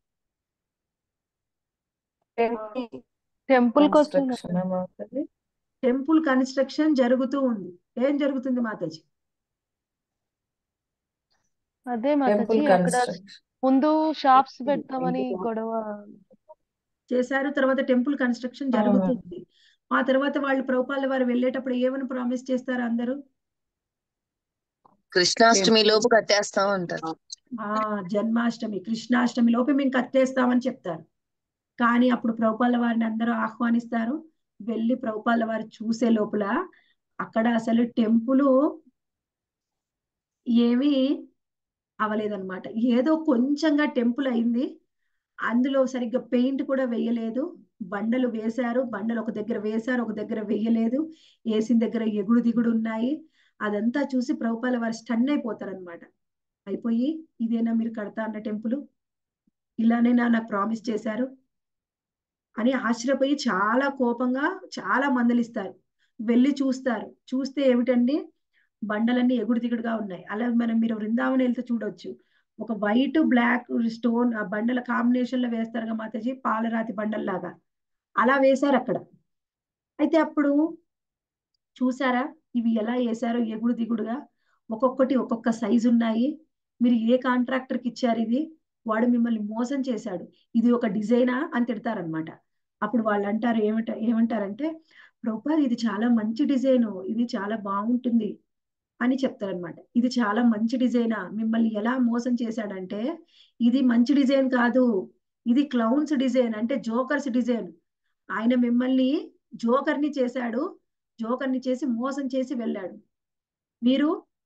టెంపుల్ కోసం కన్స్ట్రక్షన్ అవుతుంది టెంపుల్ కన్స్ట్రక్షన్ జరుగుతూ ఉంది ఏం జరుగుతుంది మాతాజీ అదే టెంపుల్ మాతాజీ అక్కడ కన్స్ట్రక్షన్ ముందు షాప్స్ పెడతామని గొడవ చేశారు తర్వాత టెంపుల్ కన్స్ట్రక్షన్ జరుగుతుంది ఆ తర్వాత వాళ్ళు ప్రభుపాల వారు వెళ్ళేటప్పుడు ఏమని ప్రామిస్ చేస్తారు అందరూ కృష్ణాష్టమి లోపు కట్టేస్తాం అంటారు ఆ జన్మాష్టమి కృష్ణాష్టమి లోపు మేము కట్టేస్తామని చెప్తారు కానీ అప్పుడు ప్రభుపాల వారిని అందరూ ఆహ్వానిస్తారు వెళ్ళి ప్రభుపాల వారు చూసే లోపల అక్కడ అసలు టెంపుల్ ఏమీ అవలేదన్నమాట ఏదో కొంచెంగా టెంపుల్ అయింది అందులో సరిగ్గా పెయింట్ కూడా వేయలేదు బండలు వేశారు బండలు ఒక దగ్గర వేశారు ఒక దగ్గర వేయలేదు వేసిన దగ్గర ఎగుడు దిగుడు ఉన్నాయి అదంతా చూసి ప్రభుపాల వారు స్టన్ అయిపోతారు అనమాట అయిపోయి ఇదేనా మీరు కడతా అన్న టెంపుల్ ఇలానేనా నాకు ప్రామిస్ చేశారు అని ఆశ్చర్యపోయి చాలా కోపంగా చాలా మందలిస్తారు వెళ్ళి చూస్తారు చూస్తే ఏమిటండి బండలన్నీ ఎగుడు దిగుడుగా ఉన్నాయి అలా మనం మీరు బృందావనం వెళ్తే చూడొచ్చు ఒక వైట్ బ్లాక్ స్టోన్ ఆ బండల కాంబినేషన్ లో వేస్తారుగా మాతాజీ పాలరాతి బండల్లాగా అలా వేశారు అక్కడ అయితే అప్పుడు చూసారా ఇవి ఎలా వేశారో ఎగుడు దిగుడుగా ఒక్కొక్కటి ఒక్కొక్క సైజు ఉన్నాయి మీరు ఏ కాంట్రాక్టర్ కి ఇచ్చారు ఇది వాడు మిమ్మల్ని మోసం చేశాడు ఇది ఒక డిజైనా అని తిడతారనమాట అప్పుడు వాళ్ళు అంటారు ఏమంట ఏమంటారంటే ప్రభుపాద్ ఇది చాలా మంచి డిజైన్ ఇది చాలా బాగుంటుంది అని చెప్తారనమాట ఇది చాలా మంచి డిజైనా మిమ్మల్ని ఎలా మోసం చేశాడంటే ఇది మంచి డిజైన్ కాదు ఇది క్లౌన్స్ డిజైన్ అంటే జోకర్స్ డిజైన్ ఆయన మిమ్మల్ని జోకర్ని చేశాడు జోకర్ని చేసి మోసం చేసి వెళ్ళాడు మీరు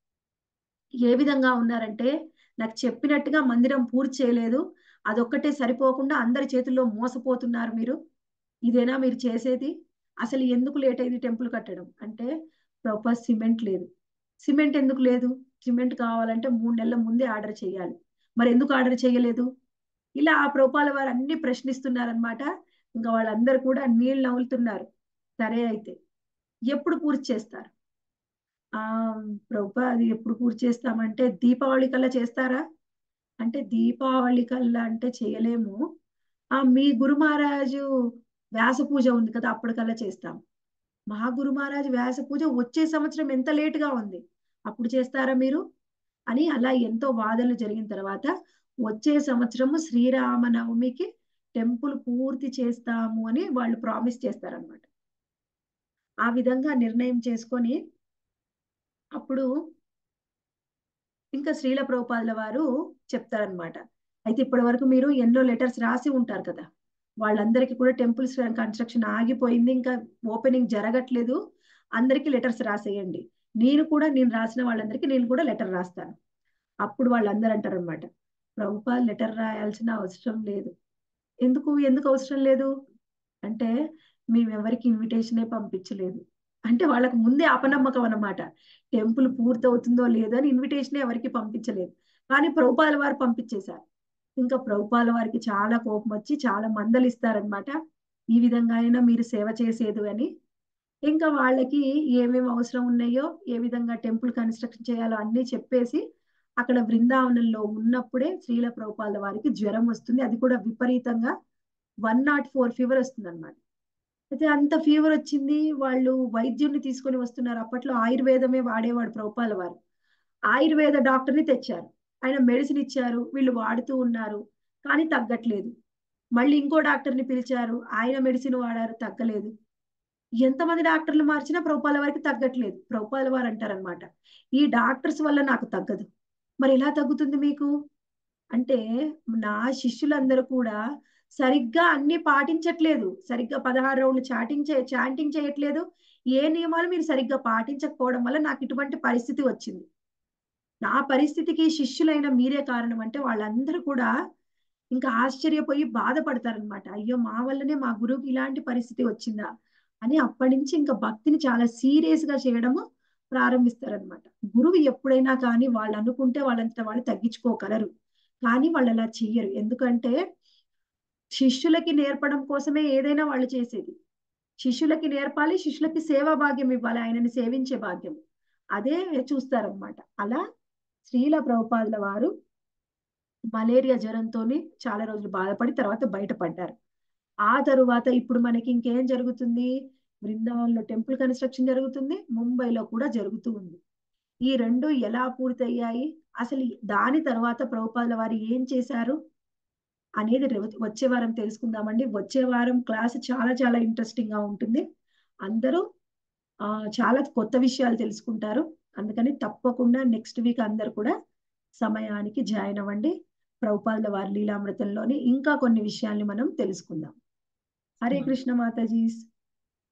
ఏ విధంగా ఉన్నారంటే నాకు చెప్పినట్టుగా మందిరం పూర్తి చేయలేదు అదొక్కటే సరిపోకుండా అందరి చేతుల్లో మోసపోతున్నారు మీరు ఇదేనా మీరు చేసేది అసలు ఎందుకు లేట్ అయింది టెంపుల్ కట్టడం అంటే ప్రాపర్ సిమెంట్ లేదు సిమెంట్ ఎందుకు లేదు సిమెంట్ కావాలంటే మూడు నెలల ముందే ఆర్డర్ చేయాలి మరి ఎందుకు ఆర్డర్ చేయలేదు ఇలా ఆ ప్రోపాల వారు అన్ని ప్రశ్నిస్తున్నారనమాట ఇంకా వాళ్ళందరూ కూడా నీళ్ళు నవ్వులుతున్నారు సరే అయితే ఎప్పుడు పూర్తి చేస్తారు ఆ ప్రభా అది ఎప్పుడు పూర్తి చేస్తామంటే దీపావళి కల్లా చేస్తారా అంటే దీపావళి కల్లా అంటే చేయలేము ఆ మీ గురు మహారాజు వ్యాస పూజ ఉంది కదా అప్పటికల్లా చేస్తాం మా గురు మహారాజు వ్యాస పూజ వచ్చే సంవత్సరం ఎంత లేట్ గా ఉంది అప్పుడు చేస్తారా మీరు అని అలా ఎంతో వాదనలు జరిగిన తర్వాత వచ్చే సంవత్సరము శ్రీరామనవమికి టెంపుల్ పూర్తి చేస్తాము అని వాళ్ళు ప్రామిస్ చేస్తారనమాట ఆ విధంగా నిర్ణయం చేసుకొని అప్పుడు ఇంకా శ్రీల ప్రభుపాదుల వారు చెప్తారనమాట అయితే ఇప్పటి వరకు మీరు ఎన్నో లెటర్స్ రాసి ఉంటారు కదా వాళ్ళందరికీ కూడా టెంపుల్స్ కన్స్ట్రక్షన్ ఆగిపోయింది ఇంకా ఓపెనింగ్ జరగట్లేదు అందరికీ లెటర్స్ రాసేయండి నేను కూడా నేను రాసిన వాళ్ళందరికీ నేను కూడా లెటర్ రాస్తాను అప్పుడు వాళ్ళందరూ అంటారు అనమాట ప్రభుపాల్ లెటర్ రాయాల్సిన అవసరం లేదు ఎందుకు ఎందుకు అవసరం లేదు అంటే మేము ఎవరికి ఇన్విటేషనే పంపించలేదు అంటే వాళ్ళకి ముందే అపనమ్మకం అన్నమాట టెంపుల్ పూర్తవుతుందో లేదో అని ఇన్విటేషన్ ఎవరికి పంపించలేదు కానీ ప్రభుపాల వారు పంపించేశారు ఇంకా ప్రభుపాల వారికి చాలా కోపం వచ్చి చాలా మందలిస్తారనమాట ఈ విధంగా అయినా మీరు సేవ చేసేది అని ఇంకా వాళ్ళకి ఏమేమి అవసరం ఉన్నాయో ఏ విధంగా టెంపుల్ కన్స్ట్రక్షన్ చేయాలో అన్నీ చెప్పేసి అక్కడ బృందావనంలో ఉన్నప్పుడే శ్రీల ప్రభుపాల వారికి జ్వరం వస్తుంది అది కూడా విపరీతంగా వన్ నాట్ ఫోర్ ఫీవర్ వస్తుంది అనమాట అయితే అంత ఫీవర్ వచ్చింది వాళ్ళు వైద్యుడిని తీసుకొని వస్తున్నారు అప్పట్లో ఆయుర్వేదమే వాడేవాడు ప్రభుపాల వారు ఆయుర్వేద డాక్టర్ని తెచ్చారు ఆయన మెడిసిన్ ఇచ్చారు వీళ్ళు వాడుతూ ఉన్నారు కానీ తగ్గట్లేదు మళ్ళీ ఇంకో డాక్టర్ని పిలిచారు ఆయన మెడిసిన్ వాడారు తగ్గలేదు ఎంతమంది డాక్టర్లు మార్చినా ప్రభుపాల వారికి తగ్గట్లేదు ప్రభుపాల వారు అంటారనమాట ఈ డాక్టర్స్ వల్ల నాకు తగ్గదు మరి ఎలా తగ్గుతుంది మీకు అంటే నా శిష్యులందరూ కూడా సరిగ్గా అన్ని పాటించట్లేదు సరిగ్గా పదహారు రౌండ్లు చాటింగ్ చే చాంటింగ్ చేయట్లేదు ఏ నియమాలు మీరు సరిగ్గా పాటించకపోవడం వల్ల నాకు ఇటువంటి పరిస్థితి వచ్చింది నా పరిస్థితికి శిష్యులైన మీరే కారణం అంటే వాళ్ళందరూ కూడా ఇంకా ఆశ్చర్యపోయి బాధపడతారనమాట అయ్యో మా వల్లనే మా గురువుకి ఇలాంటి పరిస్థితి వచ్చిందా అని అప్పటి నుంచి ఇంకా భక్తిని చాలా సీరియస్ గా చేయడము ప్రారంభిస్తారనమాట గురువు ఎప్పుడైనా కానీ వాళ్ళు అనుకుంటే వాళ్ళంతా వాళ్ళు తగ్గించుకోగలరు కానీ వాళ్ళు అలా చెయ్యరు ఎందుకంటే శిష్యులకి నేర్పడం కోసమే ఏదైనా వాళ్ళు చేసేది శిష్యులకి నేర్పాలి శిష్యులకి సేవా భాగ్యం ఇవ్వాలి ఆయనని సేవించే భాగ్యం అదే చూస్తారనమాట అలా శ్రీల ప్రభుపాదుల వారు మలేరియా జ్వరంతోని చాలా రోజులు బాధపడి తర్వాత బయటపడ్డారు ఆ తరువాత ఇప్పుడు మనకి ఇంకేం జరుగుతుంది బృందావనంలో టెంపుల్ కన్స్ట్రక్షన్ జరుగుతుంది ముంబైలో కూడా జరుగుతూ ఉంది ఈ రెండు ఎలా పూర్తయ్యాయి అసలు దాని తర్వాత ప్రభుపాదుల వారు ఏం చేశారు అనేది రేవ- వచ్చే వారం తెలుసుకుందామండి వచ్చే వారం క్లాస్ చాలా చాలా ఇంట్రెస్టింగ్ గా ఉంటుంది అందరూ ఆ చాలా కొత్త విషయాలు తెలుసుకుంటారు అందుకని తప్పకుండా నెక్స్ట్ వీక్ అందరు కూడా సమయానికి జాయిన్ అవ్వండి ప్రభుపాదుల వారి లీలామృతంలోని ఇంకా కొన్ని విషయాల్ని మనం తెలుసుకుందాం హరే కృష్ణ మాతాజీస్